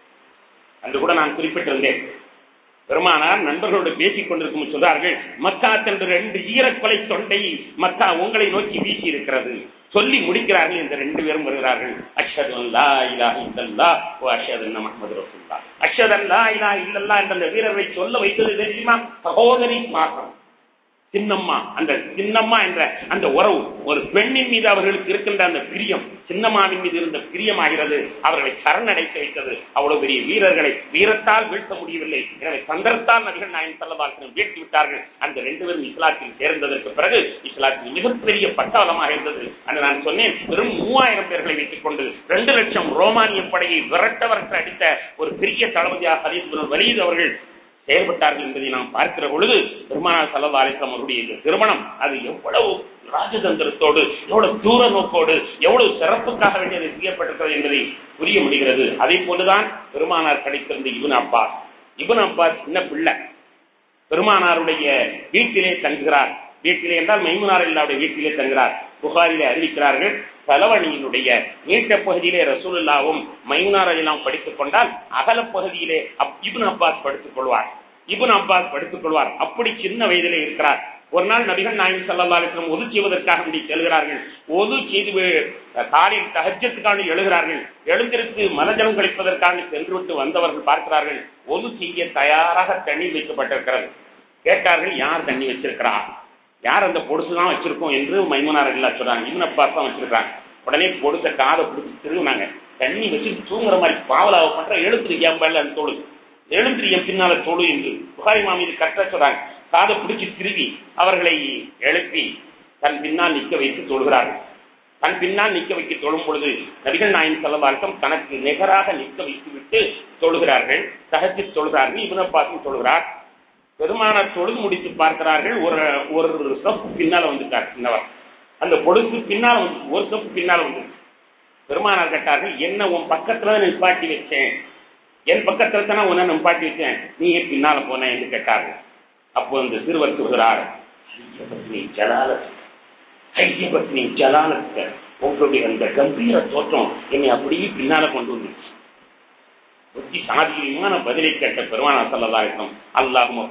அன்று கூட நான் குறிப்பிட்டிருந்தேன் பெருமானார் நண்பர்களோடு பேசிக் கொண்டிருக்கும் சொல்றார்கள் மக்கா தன்று ரெண்டு ஈரக்கொலை தொண்டை மக்கா உங்களை நோக்கி வீசி இருக்கிறது சொல்லி முடிக்கிறார்கள் இந்த ரெண்டு பேரும் வருகிறார்கள் அஷது அல்லா இலா இல்லல்லா ஓ அஷது முகமது ரசூல்லா அஷது அல்லா இலா இல்லல்லா என்ற அந்த வீரரை சொல்ல வைத்தது தெரியுமா சகோதரி மாசம் சின்னம்மா அந்த சின்னம்மா என்ற அந்த உறவு ஒரு பெண்ணின் மீது அவர்களுக்கு இருக்கின்ற அந்த பிரியம் சின்னம்மாவின் மீது இருந்த பிரியமாகிறது அவர்களை சரணடைத்து வைத்தது அவ்வளவு பெரிய வீரர்களை வீரத்தால் வீழ்த்த முடியவில்லை எனவே தந்திரத்தால் நபிகள் நாயன் செல்லவாசனம் வீழ்த்தி விட்டார்கள் அந்த ரெண்டு பேரும் இஸ்லாத்தில் சேர்ந்ததற்கு பிறகு இஸ்லாத்தில் மிகப்பெரிய பட்டாளமாக இருந்தது என்று நான் சொன்னேன் வெறும் மூவாயிரம் பேர்களை வைத்துக் கொண்டு ரெண்டு லட்சம் ரோமானிய படையை விரட்டவரற்ற அடித்த ஒரு பெரிய தளபதியாக ஹரீஸ் வலிது அவர்கள் செயல்பட்டார்கள் என்பதை நாம் பார்க்கிற பொழுது பெருமானார் சல்லா அலிஸ்லாம் அவருடைய இந்த திருமணம் அது எவ்வளவு ராஜதந்திரத்தோடு எவ்வளவு தூர நோக்கோடு எவ்வளவு சிறப்புக்காக வேண்டியது செய்யப்பட்டிருக்கிறது என்பதை புரிய முடிகிறது அதே போலதான் பெருமானார் கிடைத்திருந்த இவன் அப்பா இவன் அப்பா சின்ன பிள்ளை பெருமானாருடைய வீட்டிலே தங்குகிறார் வீட்டிலே என்றால் மைமுனார் இல்லாவுடைய வீட்டிலே தங்குகிறார் புகாரிலே அறிவிக்கிறார்கள் தலவணியினுடைய நீட்ட பகுதியிலே ரசூலுல்லாவும் மைமுனார் எல்லாம் படித்துக் கொண்டால் அகல பகுதியிலே இபுன் அப்பாஸ் படுத்துக் கொள்வார் இபுன் அப்பாஸ் படுத்துக் கொள்வார் அப்படி சின்ன வயதிலே இருக்கிறார் ஒரு நாள் நபிகள் நாயகம் சல்லா அலிஸ்லம் ஒது செய்வதற்காக வேண்டி செல்கிறார்கள் ஒது செய்து காலில் தகஜத்துக்காண்டி எழுகிறார்கள் எழுந்திருக்கு மலஜலம் கழிப்பதற்காண்டி சென்றுவிட்டு வந்தவர்கள் பார்க்கிறார்கள் ஒது செய்ய தயாராக தண்ணீர் வைக்கப்பட்டிருக்கிறது கேட்டார்கள் யார் தண்ணி வச்சிருக்கிறார் யார் அந்த பொடுசுதான் வச்சிருக்கோம் என்று மைமனார் இல்லா சொல்றாங்க இவன் அப்பா தான் வச்சிருக்காங்க உடனே பொடுத்த காதை பிடிச்சி திருவினாங்க தண்ணி வச்சு தூங்குற மாதிரி பாவலாவை பண்ற எழுத்துரு என் பல்ல அந்த தொழு எழுந்திரி என் பின்னால தொழு என்று புகாரி மாமீது கட்ட சொல்றாங்க காதை பிடிச்சி திருவி அவர்களை எழுப்பி தன் பின்னால் நிற்க வைத்து தொழுகிறார்கள் தன் பின்னால் நிற்க வைக்க தொழும் பொழுது நபிகள் நாயின் செல்லவாழ்க்கம் தனக்கு நிகராக நிற்க வைத்து விட்டு தொழுகிறார்கள் தகச்சு தொழுகிறார்கள் இவனப்பாசும் தொழுகிறார் பெருமானார் தொழுது முடித்து பார்க்கிறார்கள் ஒரு ஒரு சப்பு பின்னால வந்துட்டார் சின்னவர் அந்த பொழுது பின்னால வந்து ஒரு சப்பு பின்னால வந்து பெருமானார் கேட்டார்கள் என்ன உன் பக்கத்துல நிப்பாட்டி வச்சேன் என் பக்கத்துல தானே உன்னை நிப்பாட்டி வச்சேன் நீ ஏன் பின்னால போன என்று கேட்டார்கள் அப்போ அந்த சிறுவர் சொல்கிறார் ஐயபத்னி ஜலாலத் ஐயபத்னி ஜலாலத்த உங்களுடைய அந்த கம்பீர தோற்றம் என்னை அப்படியே பின்னால கொண்டு வந்துச்சு புத்தி சாதியமான பதிலை கேட்ட பெருமானா சல்லதா இருக்கும் அல்லாஹும்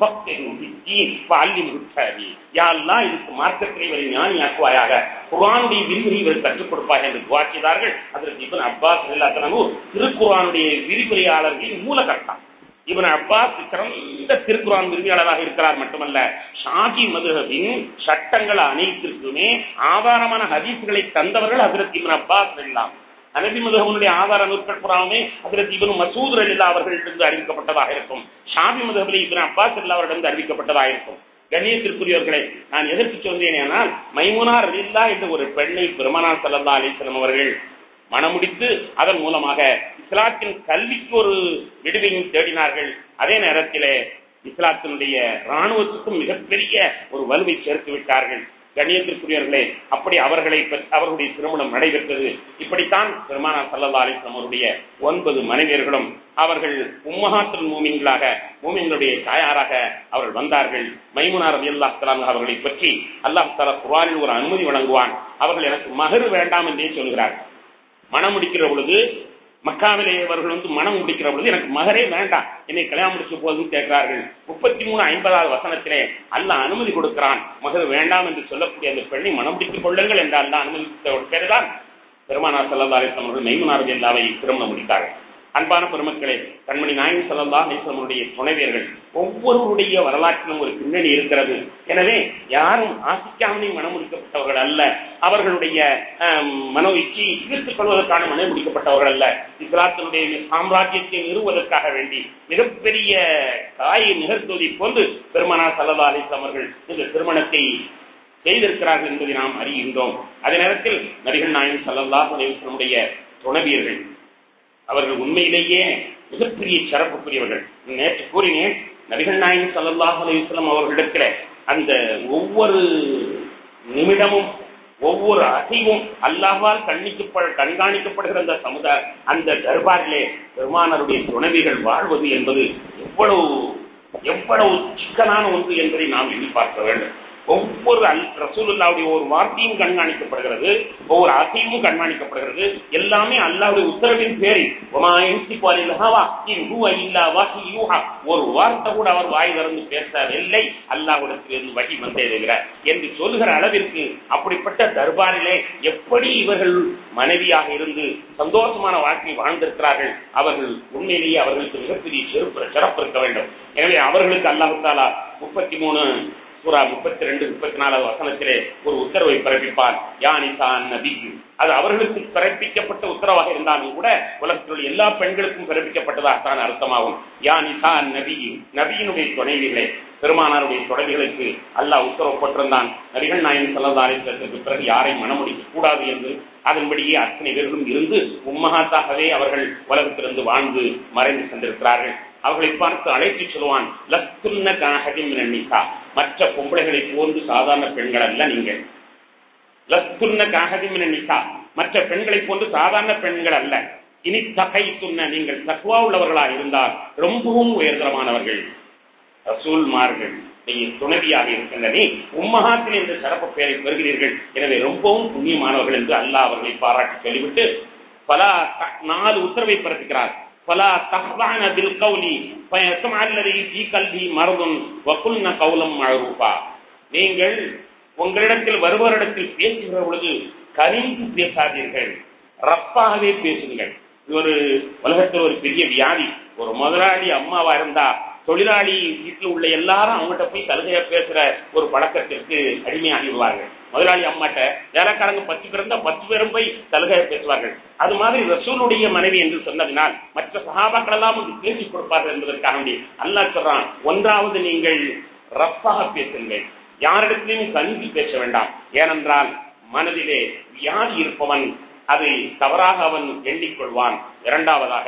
பள்ளி முட்டாதி யாரெல்லாம் இதுக்கு மார்க்கத்திலே இவரை ஞானியாக்குவாயாக குரானுடைய விரிவுரை இவர் கற்றுக் கொடுப்பார் என்று துவாக்கியதார்கள் அதற்கு இவன் அப்பாஸ் இல்லாதனவு திருக்குரானுடைய விரிவுரையாளர்களின் மூலகர்த்தம் இவன் அப்பாஸ் சிறந்த திருக்குறான் விரிவியாளராக இருக்கிறார் மட்டுமல்ல ஷாகி மதுஹபின் சட்டங்கள் அனைத்திற்குமே ஆதாரமான ஹதீஸ்களை தந்தவர்கள் அதற்கு இவன் அப்பாஸ் எல்லாம் அனபி மதுகவனுடைய ஆதார நூற்கள் புறாமே அதற்கு இவன் மசூத் அல்லா அவர்களிடமிருந்து அறிவிக்கப்பட்டதாக இருக்கும் ஷாபி மதுகபிலே இவன் அப்பாஸ் அல்லா அவரிடமிருந்து அறிவிக்கப்பட்டதாக இருக்கும் கண்ணியத்திற்குரியவர்களே நான் எதற்கு சொன்னேன் ஆனால் மைமுனார் இல்லா என்ற ஒரு பெண்ணை பெருமனார் சல்லா அலிஸ்லம் அவர்கள் மனமுடித்து அதன் மூலமாக இஸ்லாத்தின் கல்விக்கு ஒரு விடுவையும் தேடினார்கள் அதே நேரத்திலே இஸ்லாத்தினுடைய ராணுவத்துக்கும் மிகப்பெரிய ஒரு வலுவை சேர்த்து விட்டார்கள் கண்ணியத்திற்குரியவர்களே அப்படி அவர்களை அவர்களுடைய திருமணம் நடைபெற்றது இப்படித்தான் பெருமானா சல்லா அலிஸ்லாம் அவருடைய ஒன்பது மனைவியர்களும் அவர்கள் உம்மஹாத்தில் மூமின்களாக மூமின்களுடைய தாயாராக அவர்கள் வந்தார்கள் மைமுனார் ரவி அல்லா அவர்களை பற்றி அல்லாஹ் தலா குரானில் ஒரு அனுமதி வழங்குவான் அவர்கள் எனக்கு மகரு வேண்டாம் என்றே சொல்கிறார் மனம் முடிக்கிற பொழுது மக்காவிலே அவர்கள் வந்து மனம் முடிக்கிற பொழுது எனக்கு மகரே வேண்டாம் என்னை கல்யாணம் முடிச்ச போதும் கேட்கிறார்கள் முப்பத்தி மூணு ஐம்பதாவது வசனத்திலே அல்லாஹ் அனுமதி கொடுக்கிறான் மகர் வேண்டாம் என்று சொல்லக்கூடிய அந்த பெண்ணை மனம் முடித்துக் கொள்ளுங்கள் என்று அல்லாஹ் அனுமதித்த ஒரு பேருதான் பெருமானார் சல்லா அலிஸ்லாம் அவர்கள் மைமுனார் எல்லாவை திருமணம் முடித்தார்கள் அன்பான பெருமக்களே கண்மணி நாயகம் சல்லா அலிஸ்லாமுடைய துணைவியர்கள் ஒவ்வொருவருடைய வரலாற்றிலும் ஒரு பின்னணி இருக்கிறது எனவே யாரும் ஆசிக்காமலே மனம் முடிக்கப்பட்டவர்கள் அல்ல அவர்களுடைய மனோ இச்சையை தீர்த்துக் கொள்வதற்கான மனம் முடிக்கப்பட்டவர்கள் அல்ல இஸ்லாத்தினுடைய சாம்ராஜ்யத்தை நிறுவதற்காக வேண்டி மிகப்பெரிய தாயை நிகழ்த்துவதை போன்று பெருமானார் சல்லா அலிஸ்லாம் அவர்கள் இந்த திருமணத்தை செய்திருக்கிறார்கள் என்பதை நாம் அறிகின்றோம் அதே நேரத்தில் நபிகள் நாயகம் சல்லல்லா அலிஸ்லமுடைய துணவியர்கள் அவர்கள் உண்மையிலேயே மிகப்பெரிய சிறப்புக்குரியவர்கள் நேற்று கூறினேன் நபிகள் நாயகம் சல்லல்லாஹ் அலிஸ்லாம் அவர்களிடத்தில் அந்த ஒவ்வொரு நிமிடமும் ஒவ்வொரு அசைவும் அல்லாஹால் கண்ணிக்கப்பட கண்காணிக்கப்படுகிற அந்த சமுதாய அந்த தர்பாரிலே பெருமானருடைய துணைவிகள் வாழ்வது என்பது எவ்வளவு எவ்வளவு சிக்கலான ஒன்று என்பதை நாம் எண்ணி பார்க்க வேண்டும் ஒவ்வொரு அல் ரசூலுல்லாவுடைய ஒரு வார்த்தையும் கண்காணிக்கப்படுகிறது ஒவ்வொரு அசைவும் கண்காணிக்கப்படுகிறது எல்லாமே அல்லாவுடைய உத்தரவின் பேரில் ஒரு வார்த்தை கூட அவர் வாய் திறந்து பேசவில்லை அல்லாஹ்விடத்திலிருந்து வகி வந்தே தவிர என்று சொல்லுகிற அளவிற்கு அப்படிப்பட்ட தர்பாரிலே எப்படி இவர்கள் மனைவியாக இருந்து சந்தோஷமான வாழ்க்கை வாழ்ந்திருக்கிறார்கள் அவர்கள் உண்மையிலேயே அவர்களுக்கு மிகப்பெரிய சிறப்பு சிறப்பு இருக்க வேண்டும் எனவே அவர்களுக்கு அல்லாஹு தாலா முப்பத்தி மூணு சூரா முப்பத்தி ரெண்டு முப்பத்தி நாலாவது வசனத்திலே ஒரு உத்தரவை பிறப்பிப்பான் யானிசான் நபிக்கு அது அவர்களுக்கு பிறப்பிக்கப்பட்ட உத்தரவாக இருந்தாலும் கூட உலகத்தில் உள்ள எல்லா பெண்களுக்கும் பிறப்பிக்கப்பட்டதாகத்தான் அர்த்தமாகும் யானிசான் நபி நபியினுடைய துணைவிகளே பெருமானாருடைய துணைவிகளுக்கு அல்லாஹ் உத்தரவு போட்டிருந்தான் நபிகள் நாயன் சல்லதாரிசத்திற்கு பிறகு யாரை மனமுடிக்க கூடாது என்று அதன்படியே அத்தனை பேர்களும் இருந்து உம்மகாத்தாகவே அவர்கள் உலகத்திலிருந்து வாழ்ந்து மறைந்து சென்றிருக்கிறார்கள் அவர்களை பார்த்து அழைத்து சொல்லுவான் லத்துன்ன காஹதிம் நிசா மற்ற பொம்பளைகளை போன்று சாதாரண பெண்கள் அல்ல நீங்கள் லத்துன்ன காஹதிம் நிசா மற்ற பெண்களை போன்று சாதாரண பெண்கள் அல்ல இனி தகை துண்ண நீங்கள் தக்குவா உள்ளவர்களா இருந்தால் ரொம்பவும் உயர்தரமானவர்கள் ரசூல்மார்கள் நீங்கள் துணைவியாக இருக்கின்றனே உம்மகாத்தில் இந்த சிறப்பு பெயரை பெறுகிறீர்கள் எனவே ரொம்பவும் புண்ணியமானவர்கள் என்று அல்லாஹ் அவர்களை பாராட்டி சொல்லிவிட்டு பல நாலு உத்தரவை பிறப்பிக்கிறார் فلا تخضعن بالقول فيسمع الذي في قلبه مرض وقلن قولا معروفا நீங்கள் உங்களிடத்தில் வருபவரிடத்தில் பேசுகிற பொழுது கனிந்து பேசாதீர்கள் ரப்பாகவே பேசுங்கள் ஒரு உலகத்தில் ஒரு பெரிய வியாதி ஒரு முதலாளி அம்மாவா இருந்தா தொழிலாளி வீட்டில் உள்ள எல்லாரும் அவங்ககிட்ட போய் சலுகையா பேசுற ஒரு பழக்கத்திற்கு அடிமையாகிடுவார்கள் முதலாளி அம்மாட்ட வேலைக்காரங்க பத்து பேர் இருந்தா பத்து பேரும் போய் சலுகையா பேசுவார்கள் அது மாதிரி ரசூலுடைய மனைவி என்று சொன்னதினால் மற்ற சகாபாக்கள் எல்லாம் வந்து பேசி கொடுப்பார்கள் என்பதற்காக வேண்டி அல்லாஹ் சொல்றான் ஒன்றாவது நீங்கள் ரப்பாக பேசுங்கள் யாரிடத்திலையும் கணிந்து பேச வேண்டாம் ஏனென்றால் மனதிலே வியாதி இருப்பவன் அதை தவறாக அவன் எண்ணிக்கொள்வான் இரண்டாவதாக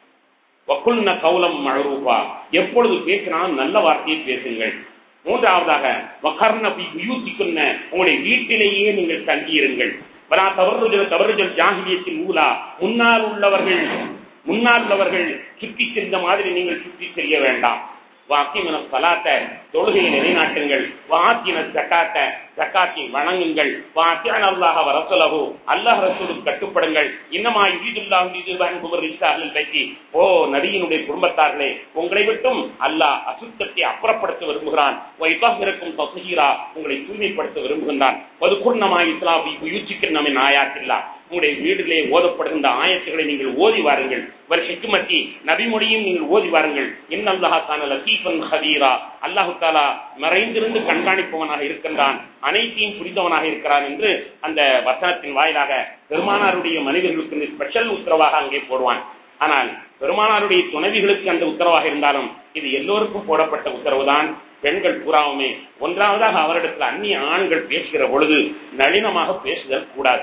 வக்குல்ன கௌலம் மழரூபா எப்பொழுது பேசினாலும் நல்ல வார்த்தையை பேசுங்கள் மூன்றாவதாக வகர்ண யுயூத்திக்குன்ன உங்களுடைய வீட்டிலேயே நீங்கள் தங்கியிருங்கள் வலா தவறுஜல் தவறுஜல் ஜாகிலியத்தின் ஊலா முன்னால் உள்ளவர்கள் முன்னால் உள்ளவர்கள் சுற்றி சென்ற மாதிரி நீங்கள் சுற்றி செல்ல வேண்டாம் வாக்கிமன சலாத்த தொழுகையை நிலைநாட்டுங்கள் வாக்கின ஜக்காத்த ஜக்காத்தை வணங்குங்கள் வாக்கியான அல்லாஹ் ரசலகு அல்லாஹ் ரசூலுக்கு கட்டுப்படுங்கள் இன்னமா யுரிதுல்லாஹு லியுபஹில் பைத்தி ஓ நபியினுடைய குடும்பத்தார்களே உங்களை விட்டும் அல்லாஹ் அசுத்தத்தை அப்புறப்படுத்த விரும்புகிறான் வைத்தாகிருக்கும் தசுகீரா உங்களை தூய்மைப்படுத்த விரும்புகின்றான் ஒரு குர்ணமா இஸ்லாபி யுச்சிக்கு நம்ம ஆயாத்தில்லா உங்களுடைய வீடுகளே ஓதப்படுகின்ற ஆயத்துகளை நீங்கள் ஓதி வாருங்கள் வல் ஹிக்மத்தி நபிமொழியும் நீங்கள் ஓதி வாருங்கள் இன்னல்லாஹா தான லத்தீஃபன் ஹதீரா அல்லாஹு தாலா மறைந்திருந்து கண்காணிப்பவனாக இருக்கின்றான் அனைத்தையும் புரிந்தவனாக இருக்கிறான் என்று அந்த வசனத்தின் வாயிலாக பெருமானாருடைய மனிதர்களுக்கு ஸ்பெஷல் உத்தரவாக அங்கே போடுவான் ஆனால் பெருமானாருடைய துணைவிகளுக்கு அந்த உத்தரவாக இருந்தாலும் இது எல்லோருக்கும் போடப்பட்ட உத்தரவுதான் பெண்கள் பூராவுமே ஒன்றாவதாக அவரிடத்தில் அந்நிய ஆண்கள் பேசுகிற பொழுது நளினமாக பேசுதல் கூடாது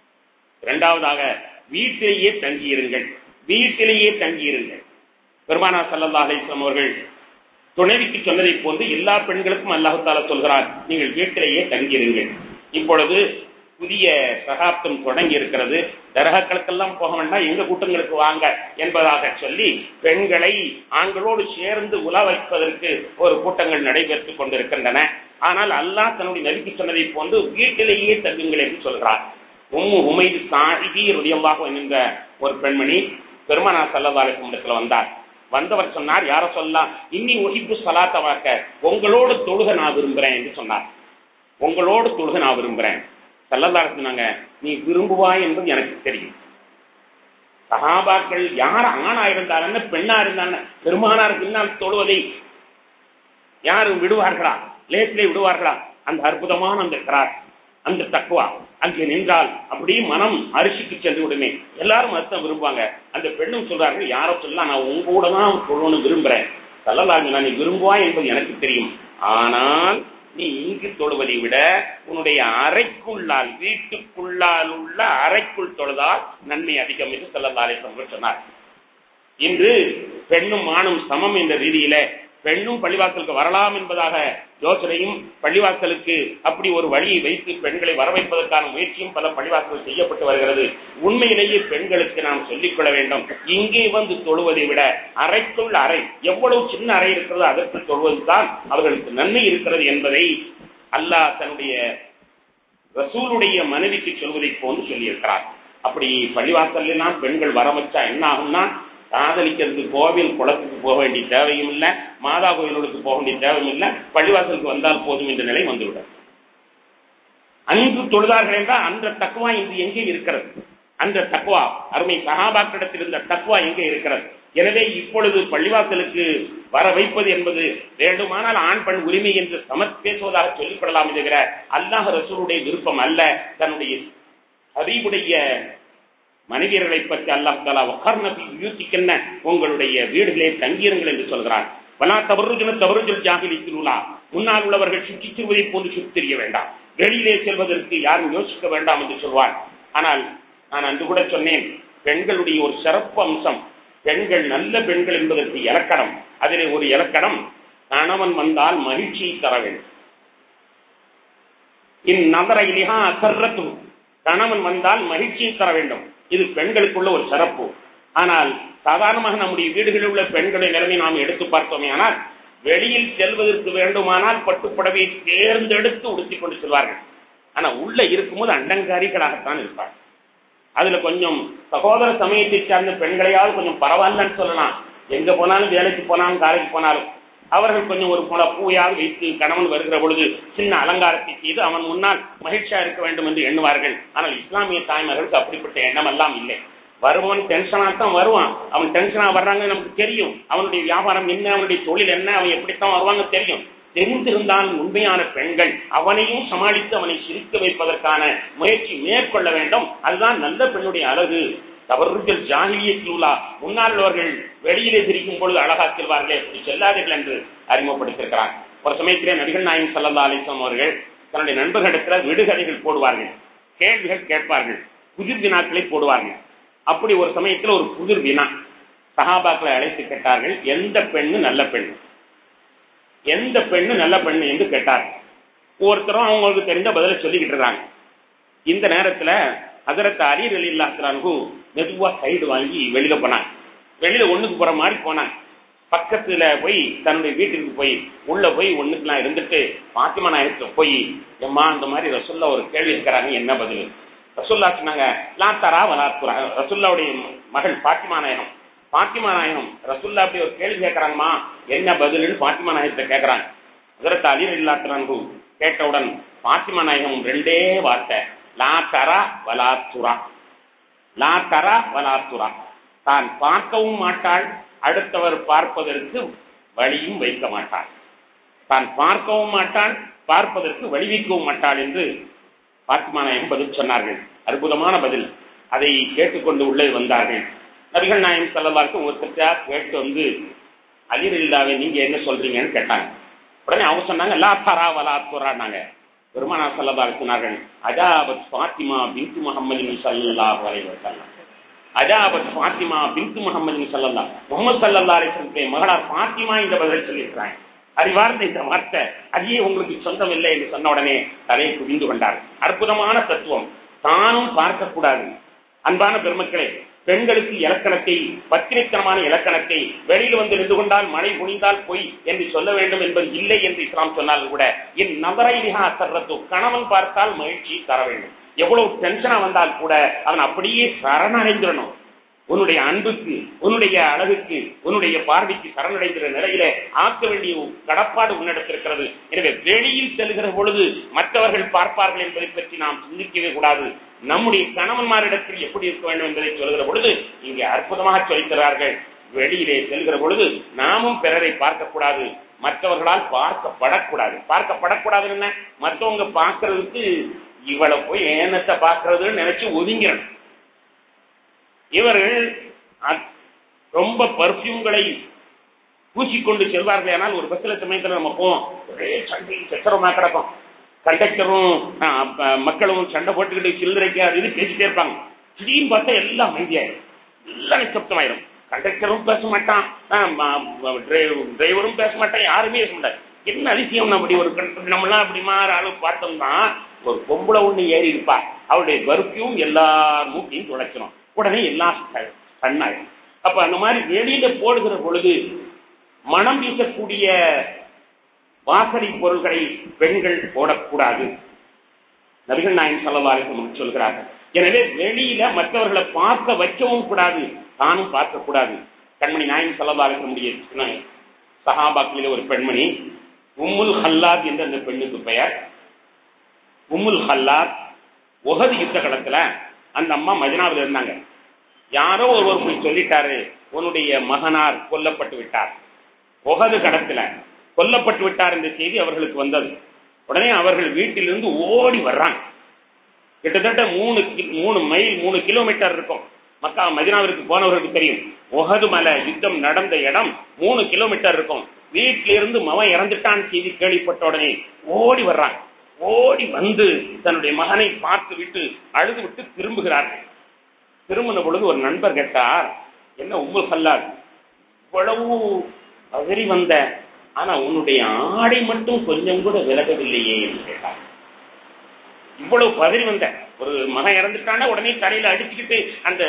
இரண்டாவதாக வீட்டிலேயே தங்கியிருங்கள் வீட்டிலேயே தங்கியிருங்கள் பெருமானா சல்லல்லா அலிஸ்லாம் அவர்கள் துணைவிக்கு சொன்னதை போன்று எல்லா பெண்களுக்கும் அல்லாஹால சொல்கிறார் நீங்கள் வீட்டிலேயே தங்கியிருங்கள் இப்பொழுது புதிய சகாப்தம் தொடங்கி இருக்கிறது தரகக்களுக்கெல்லாம் போக வேண்டாம் எங்க கூட்டங்களுக்கு வாங்க என்பதாக சொல்லி பெண்களை ஆண்களோடு சேர்ந்து உலா வைப்பதற்கு ஒரு கூட்டங்கள் நடைபெற்றுக் கொண்டிருக்கின்றன ஆனால் அல்லாஹ் தன்னுடைய நபிக்கு சொன்னதை போன்று வீட்டிலேயே தங்குங்கள் என்று சொல்கிறார் உம்மு உமைது சாஹிதி ருதியல்லாஹு என்கின்ற ஒரு பெண்மணி பெருமானா சல்லல்லாஹு இடத்துல வந்தார் வந்தவர் சொன்னார் யார சொல்லலாம் இன்னி ஒஹிப்பு சலாத்த வாக்க உங்களோடு தொழுக நான் விரும்புறேன் என்று சொன்னார் உங்களோடு தொழுக நான் விரும்புறேன் சல்லல்லாஹு சொன்னாங்க நீ விரும்புவாய் என்பது எனக்கு தெரியும் சகாபாக்கள் யார் ஆணா இருந்தாலும் பெண்ணா இருந்தாலும் பெருமானார் பின்னால் தொழுவதை யாரும் விடுவார்களா லேசிலே விடுவார்களா அந்த அற்புதமான அந்த கிராஸ் அந்த தக்குவா அங்கே நின்றால் அப்படியே மனம் அரிசிக்கு சென்று விடுமே எல்லாரும் அர்த்தம் விரும்புவாங்க அந்த பெண்ணும் சொல்றார்கள் யாரோ சொல்லலாம் நான் உங்க கூட தான் சொல்லணும்னு விரும்புறேன் சொல்லலாங்க நான் நீ விரும்புவாய் என்பது எனக்கு தெரியும் ஆனால் நீ இங்கு தொழுவதை விட உன்னுடைய அறைக்குள்ளால் வீட்டுக்குள்ளால் உள்ள அறைக்குள் தொழுதால் நன்மை அதிகம் என்று சொல்லலாலே சொன்னார் இன்று பெண்ணும் ஆணும் சமம் என்ற ரீதியில பெண்ணும் பள்ளிவாசலுக்கு வரலாம் என்பதாக யோசனையும் பள்ளிவாசலுக்கு அப்படி ஒரு வழியை வைத்து பெண்களை வரவைப்பதற்கான முயற்சியும் பல பள்ளிவாசல்கள் செய்யப்பட்டு வருகிறது உண்மையிலேயே பெண்களுக்கு நாம் சொல்லிக் கொள்ள வேண்டும் இங்கே வந்து தொழுவதை விட அறைக்குள் அறை எவ்வளவு சின்ன அறை இருக்கிறதோ அதற்குள் தொழுவதுதான் அவர்களுக்கு நன்மை இருக்கிறது என்பதை அல்லாஹ் தன்னுடைய ரசூலுடைய மனைவிக்கு சொல்வதை போன்று சொல்லியிருக்கிறார் அப்படி பள்ளிவாசல் எல்லாம் பெண்கள் வர வச்சா என்ன ஆகும்னா காதலிக்கிறதுக்கு கோவில் குளத்துக்கு போக வேண்டிய தேவையும் இல்லை மாதா கோயில்களுக்கு போக வேண்டிய தேவையும் இல்லை பள்ளிவாசலுக்கு வந்தால் போதும் என்ற நிலை வந்துவிடும் அன்று தொழுதார்கள் என்றால் அந்த தக்குவா இன்று எங்கே இருக்கிறது அந்த தக்குவா அருமை சகாபாக்கிடத்தில் இருந்த தக்குவா எங்கே இருக்கிறது எனவே இப்பொழுது பள்ளிவாசலுக்கு வர வைப்பது என்பது வேண்டுமானால் ஆண் பெண் உரிமை என்று சமத் பேசுவதாக சொல்லிக்கொள்ளலாம் தவிர அல்லாஹ் ரசூலுடைய விருப்பம் அல்ல தன்னுடைய ஹபீபுடைய மனைவியர்களை பற்றி அல்லாஹ் தாலா வக்கர்ணபி யூத்திக்கென்ன உங்களுடைய வீடுகளே தங்கியிருங்கள் என்று சொல்கிறான் வலா தவறுஜன தவறுஜல் ஜாகிலிக்குள்ளா முன்னால் உள்ளவர்கள் சுற்றித் திருவதை போன்று சுற்றி தெரிய வேண்டாம் வெளியிலே செல்வதற்கு யாரும் யோசிக்க வேண்டாம் என்று சொல்வார் ஆனால் நான் அன்று கூட சொன்னேன் பெண்களுடைய ஒரு சிறப்பு அம்சம் பெண்கள் நல்ல பெண்கள் என்பதற்கு இலக்கணம் அதிலே ஒரு இலக்கணம் கணவன் வந்தால் மகிழ்ச்சியை தர வேண்டும் இந்நகரையிலிகா அசர்ரத்து கணவன் வந்தால் மகிழ்ச்சியை தர வேண்டும் இது பெண்களுக்குள்ள ஒரு சிறப்பு ஆனால் சாதாரணமாக நம்முடைய வீடுகளில் உள்ள பெண்களுடைய நிலைமை நாம் எடுத்து பார்த்தோமே ஆனால் வெளியில் செல்வதற்கு வேண்டுமானால் பட்டுப்புடவை தேர்ந்தெடுத்து உடுத்திக் கொண்டு செல்வார்கள் ஆனா உள்ள இருக்கும்போது அண்டங்காரிகளாகத்தான் இருப்பார்கள் அதுல கொஞ்சம் சகோதர சமயத்தை சார்ந்த பெண்களையாவது கொஞ்சம் பரவாயில்லன்னு சொல்லலாம் எங்க போனாலும் வேலைக்கு போனாலும் காலைக்கு போனாலும் அவர்கள் கொஞ்சம் ஒரு போல பூயாவது வைத்து கணவன் வருகிற பொழுது சின்ன அலங்காரத்தை செய்து அவன் முன்னால் மகிழ்ச்சியா இருக்க வேண்டும் என்று எண்ணுவார்கள் ஆனால் இஸ்லாமிய தாய்மார்களுக்கு அப்படிப்பட்ட எண்ணம் எல்லாம் இல்லை வருவான் டென்ஷனா தான் வருவான் அவன் டென்ஷனா வர்றாங்க நமக்கு தெரியும் அவனுடைய வியாபாரம் என்ன அவனுடைய தொழில் என்ன அவன் எப்படித்தான் வருவாங்க தெரியும் தெரிந்திருந்தாலும் உண்மையான பெண்கள் அவனையும் சமாளித்து அவனை சிரிக்க வைப்பதற்கான முயற்சி மேற்கொள்ள வேண்டும் அதுதான் நல்ல பெண்ணுடைய அழகு தவறுகள் ஜாகிலியத்திலுள்ளா முன்னால் உள்ளவர்கள் வெளியிலே சிரிக்கும் பொழுது அழகா செல்வார்களே அப்படி செல்லாதீர்கள் என்று அறிமுகப்படுத்திருக்கிறார் ஒரு சமயத்திலே நடிகர் நாயகம் சல்லா அலிஸ்லாம் அவர்கள் தன்னுடைய நண்பர்களிடத்தில் விடுகதைகள் போடுவார்கள் கேள்விகள் கேட்பார்கள் புதிர் வினாக்களை போடுவார்கள் அப்படி ஒரு சமயத்தில் ஒரு புதிர் வினா சகாபாக்களை அழைத்து கேட்டார்கள் எந்த பெண்ணு நல்ல பெண் எந்த பெண்ணு நல்ல பெண்ணு என்று கேட்டார் ஒவ்வொருத்தரும் அவங்களுக்கு தெரிந்த பதில சொல்லிக்கிட்டு இருக்காங்க இந்த நேரத்துல அதரத்த அரியர் இல்லாத்தானு மெதுவா சைடு வாங்கி வெளியில போனாங்க வெளியில ஒண்ணுக்கு போற மாதிரி போனாங்க பக்கத்துல போய் தன்னுடைய வீட்டுக்கு போய் உள்ள போய் ஒண்ணுக்குலாம் இருந்துட்டு பாத்திமா நாயகத்துக்கு போய் எம்மா இந்த மாதிரி ரசுல்லா ஒரு கேள்வி இருக்கிறாங்க என்ன பதில் ரசுல்லா சொன்னாங்க லாத்தாரா வலாத்துரா ரசுல்லாவுடைய மகள் பாத்திமா நாயகம் பாத்திமா நாயகம் ரசுல்லா அப்படி ஒரு கேள்வி கேட்கறாங்கம்மா என்ன பதில்னு பாத்திமா நாயகத்தை கேட்கறாங்க அதற்கு அலிர் இல்லாத்தானு கேட்டவுடன் பாத்திமா நாயகம் ரெண்டே வார்த்தை லா தரா வலாத்துரா லா தரா வலாத்துரா தான் பார்க்கவும் மாட்டாள் அடுத்தவர் பார்ப்பதற்கு வழியும் வைக்க மாட்டாள் தான் பார்க்கவும் மாட்டாள் பார்ப்பதற்கு வழிவிக்கவும் மாட்டாள் என்று பாத்திமா நாயகம் பதில் சொன்னார்கள் அற்புதமான பதில் அதை கேட்டுக்கொண்டு உள்ளே வந்தார்கள் நபிகள் நாயகம் செல்லவாருக்கு ஒருத்தர் கேட்டு வந்து அலிர் இல்லாவே நீங்க என்ன சொல்றீங்கன்னு கேட்டாங்க உடனே அவங்க சொன்னாங்க லா தரா வலாத்துரான்னாங்க பெருமானா சல்லல்லாஹு சொன்னார்கள் அஜாபத் ஃபாத்திமா பின்து முஹம்மதின் ஸல்லல்லாஹு அலைஹி வஸல்லம் அஜாபத் ஃபாத்திமா பின்து முஹம்மதின் ஸல்லல்லாஹு முஹம்மது ஸல்லல்லாஹு அலைஹி வஸல்லம் மகளார் ஃபாத்திமா இந்த பதில் சொல்லியிருக்கிறாங்க அறிவார்ந்த இந்த வார்த்தை அதையே உங்களுக்கு சொந்தம் இல்லை என்று சொன்ன உடனே தலையை குவிந்து கொண்டார் அற்புதமான தத்துவம் தானும் பார்க்கக்கூடாது அன்பான பெருமக்களே பெண்களுக்கு இலக்கணத்தை பத்திரித்தனமான இலக்கணத்தை வெளியில் வந்து நின்று கொண்டால் மழை குனிந்தால் பொய் என்று சொல்ல வேண்டும் என்பது இல்லை என்று இஸ்லாம் சொன்னாலும் கூட என் நபரை மிக அசர்றத்து கணவன் பார்த்தால் மகிழ்ச்சி தர வேண்டும் எவ்வளவு டென்ஷனா வந்தால் கூட அவன் அப்படியே சரணடைந்துடணும் உன்னுடைய அன்புக்கு உன்னுடைய அழகுக்கு உன்னுடைய பார்வைக்கு சரணடைகிற நிலையில ஆக்க வேண்டிய கடப்பாடு உன்னிடத்திருக்கிறது எனவே வெளியில் செல்கிற பொழுது மற்றவர்கள் பார்ப்பார்கள் என்பதை பற்றி நாம் சிந்திக்கவே கூடாது நம்முடைய கணவன்மாரிடத்தில் எப்படி இருக்க வேண்டும் என்பதை சொல்கிற பொழுது இங்கே அற்புதமாக சொல்கிறார்கள் வெளியிலே செல்கிற பொழுது நாமும் பிறரை பார்க்கக்கூடாது மற்றவர்களால் பார்க்கப்படக்கூடாது பார்க்கப்படக்கூடாது என்ன மற்றவங்க பார்க்கறதுக்கு இவளை போய் ஏனத்தை பார்க்கறதுன்னு நினைச்சு ஒதுங்கிறணும் இவர்கள் ரொம்ப பர்ஃபியூம்களை பூசிக்கொண்டு செல்வார்கள் ஆனால் ஒரு பஸ்ல சமயத்தில் நம்ம போவோம் ஒரே சண்டை சச்சரமா கிடக்கும் கண்டக்டரும் மக்களும் சண்டை போட்டுக்கிட்டு சில்லறைக்கு அது இது பேசிட்டே இருப்பாங்க திடீர்னு பார்த்தா எல்லாம் அமைதியாயிரும் எல்லாம் நிசப்தமாயிரும் கண்டக்டரும் பேச மாட்டான் டிரைவரும் பேச மாட்டான் யாருமே பேச மாட்டாங்க என்ன அதிசயம் அப்படி ஒரு நம்மளாம் அப்படி மாற அளவு பார்த்தோம்னா ஒரு பொம்பளை ஒண்ணு ஏறி இருப்பா அவருடைய பருப்பியும் எல்லா மூக்கையும் துடைக்கணும் உடனே எல்லாம் கண்ணாயிரும் அப்ப அந்த மாதிரி வெளியில போடுகிற பொழுது மனம் வீசக்கூடிய வாசனை பொருள்களை பெண்கள் போடக்கூடாது நபிகள் நாயன் சல்லவாரிசம் சொல்கிறார்கள் எனவே வெளியில மற்றவர்களை பார்க்க வைக்கவும் கூடாது தானும் பார்க்க கூடாது கண்மணி நாயன் சல்லவாரிசமுடைய சஹாபாக்கில ஒரு பெண்மணி உம்முல் ஹல்லாத் என்ற அந்த பெண்ணுக்கு பெயர் உம்முல் ஹல்லாத் உகது யுத்த கடத்துல அந்த அம்மா மதினாவில் இருந்தாங்க யாரோ ஒருவர் போய் சொல்லிட்டாரு உன்னுடைய மகனார் கொல்லப்பட்டு விட்டார் உகது கடத்துல கொல்லப்பட்டு விட்டார் என்ற செய்தி அவர்களுக்கு வந்தது உடனே அவர்கள் வீட்டிலிருந்து ஓடி வர்றாங்க கிட்டத்தட்ட மூணு மூணு மைல் மூணு கிலோமீட்டர் இருக்கும் மக்கா மதினாவிற்கு போனவர்களுக்கு தெரியும் உகது மலை யுத்தம் நடந்த இடம் மூணு கிலோமீட்டர் இருக்கும் வீட்டிலிருந்து மவன் இறந்துட்டான் செய்தி கேள்விப்பட்ட உடனே ஓடி வர்றாங்க ஓடி வந்து தன்னுடைய மகனை பார்த்து விட்டு அழுது விட்டு திரும்புகிறார்கள் திரும்பின பொழுது ஒரு நண்பர் கேட்டார் என்ன உம்மு கல்லார் இவ்வளவு பதறி வந்த ஆனா உன்னுடைய ஆடை மட்டும் கொஞ்சம் கூட விலகவில்லையே என்று கேட்டார் இவ்வளவு பதறி வந்த ஒரு மகன் இறந்துட்டானா உடனே தலையில அடிச்சுக்கிட்டு அந்த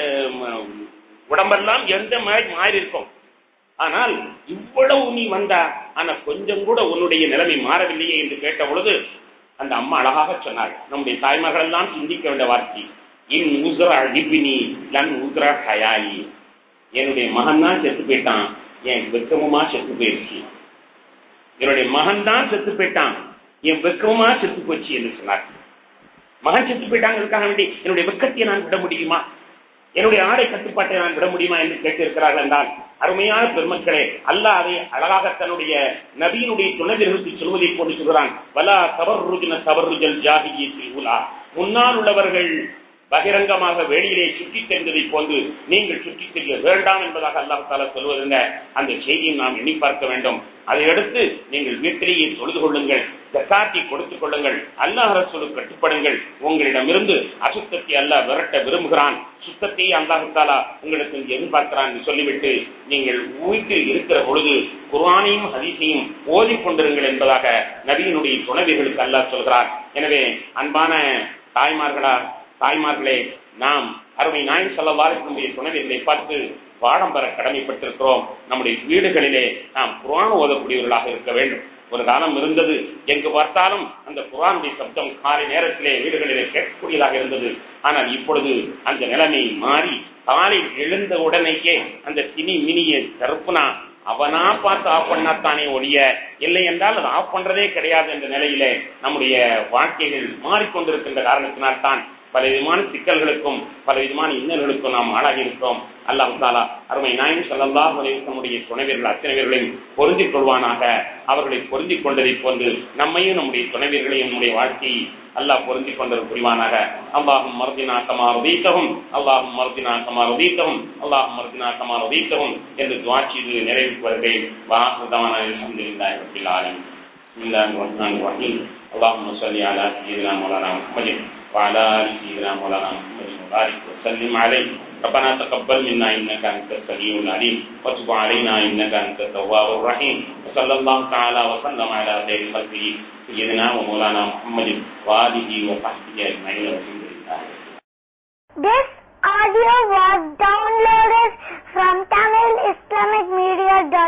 உடம்பெல்லாம் எந்த மாதிரி மாறி இருக்கும் ஆனால் இவ்வளவு நீ வந்தா ஆனா கொஞ்சம் கூட உன்னுடைய நிலைமை மாறவில்லையே என்று கேட்ட பொழுது அந்த அம்மா அழகாக சொன்னார் நம்முடைய தாய்மார்கள் எல்லாம் சிந்திக்க வேண்டிய வார்த்தை இன் உசுர அழிப்பினி லன் உசுர ஹயாயி என்னுடைய மகன் தான் செத்து போயிட்டான் என் வெக்கமுமா செத்து போயிருச்சு என்னுடைய மகன் தான் செத்து போயிட்டான் என் வெக்கமுமா செத்து போச்சு என்று சொன்னார் மகன் செத்து போயிட்டாங்கிறதுக்காக வேண்டி என்னுடைய வெக்கத்தை நான் விட முடியுமா என்னுடைய ஆடை கட்டுப்பாட்டை நான் விட முடியுமா என்று கேட்டிருக்கிறார்கள் என்றால் அருமையான பெருமக்களே அல்லாஹ் அதை அழகாக தன்னுடைய நபியினுடைய துணைவியர்களுக்கு சொல்வதை போட்டு சொல்கிறான் வலா தவறுஜன தவறுஜல் ஜாகியத்தில் உலா முன்னால் உள்ளவர்கள் பகிரங்கமாக வெளியிலே சுற்றித் தெரிந்ததை போன்று நீங்கள் சுற்றித் தெரிய வேண்டாம் என்பதாக அல்லாஹ் தாலா சொல்வதுங்க அந்த செய்தியை நாம் எண்ணி பார்க்க வேண்டும் அதையடுத்து நீங்கள் வீட்டிலேயே தொழுது கொள்ளுங்கள் ஜக்காத்தி கொடுத்துக் கொள்ளுங்கள் அல்லாஹ் ரசூலுக்கு கட்டுப்படுங்கள் உங்களிடமிருந்து அசுத்தத்தை அல்லாஹ் விரட்ட விரும்புகிறான் சுத்தத்தையே அல்லாஹ் தாலா உங்களுக்கு இங்கு எதிர்பார்க்கிறான் என்று சொல்லிவிட்டு நீங்கள் வீட்டில் இருக்கிற பொழுது குர்ஆனையும் ஹதீஸையும் ஓதிக் கொண்டிருங்கள் என்பதாக நபியினுடைய துணைவியர்களுக்கு அல்லாஹ் சொல்கிறார் எனவே அன்பான தாய்மார்களா தாய்மார்களே நாம் அருமை நாயன் செல்லவாரினுடைய துணைவியர்களை பார்த்து பாடம் பெற கடமைப்பட்டிருக்கிறோம் நம்முடைய வீடுகளிலே நாம் குரான் ஓதக்கூடியவர்களாக இருக்க வேண்டும் ஒரு காலம் இருந்தது எங்கு பார்த்தாலும் அந்த குரானுடைய சப்தம் காலை நேரத்திலே வீடுகளிலே கேட்கக்கூடியதாக இருந்தது ஆனால் இப்பொழுது அந்த நிலைமை மாறி காலை எழுந்த உடனேயே அந்த சினி மினிய கருப்புனா அவனா பார்த்து ஆஃப் பண்ணாத்தானே ஒழிய இல்லை என்றால் அது ஆஃப் பண்றதே கிடையாது என்ற நிலையிலே நம்முடைய வாழ்க்கைகள் மாறிக்கொண்டிருக்கின்ற காரணத்தினால்தான் பல விதமான சிக்கல்களுக்கும் பல விதமான இன்னல்களுக்கும் நாம் ஆளாகி இருக்கிறோம் அல்லாஹ் தாலா அருமை நாயன் சல்லா நம்முடைய துணைவர்கள் அத்தனை பேர்களையும் பொருந்திக் கொள்வானாக அவர்களை பொருந்திக் கொண்டதை போன்று நம்மையும் நம்முடைய துணைவர்களையும் நம்முடைய வாழ்க்கையை அல்லாஹ் பொருந்திக் கொண்டது புரிவானாக அல்லாஹும் மருதினா கமா ரதீத்தகும் அல்லாஹும் மருதினா கமா ரதீத்தகும் அல்லாஹும் மருதினா கமா ரதீத்தகும் என்று துவாட்சி இது நிறைவுக்கு வருகிறேன் வாசுதமான அல்ஹம்துலில்லாஹி ரப்பில் ஆலமீன் பிஸ்மில்லாஹிர் ரஹ்மானிர் Rahim اللهم صل على سيدنا مولانا محمد وعلى ال سيدنا مولانا محمد وبارك وسلم عليه ربنا تقبل منا انك انت السميع العليم وتب علينا انك انت التواب الرحيم وصلى الله تعالى وسلم على خير خلقه سيدنا ومولانا محمد واله وصحبه اجمعين والحمد لله This audio was downloaded from TamilIslamicMedia.com.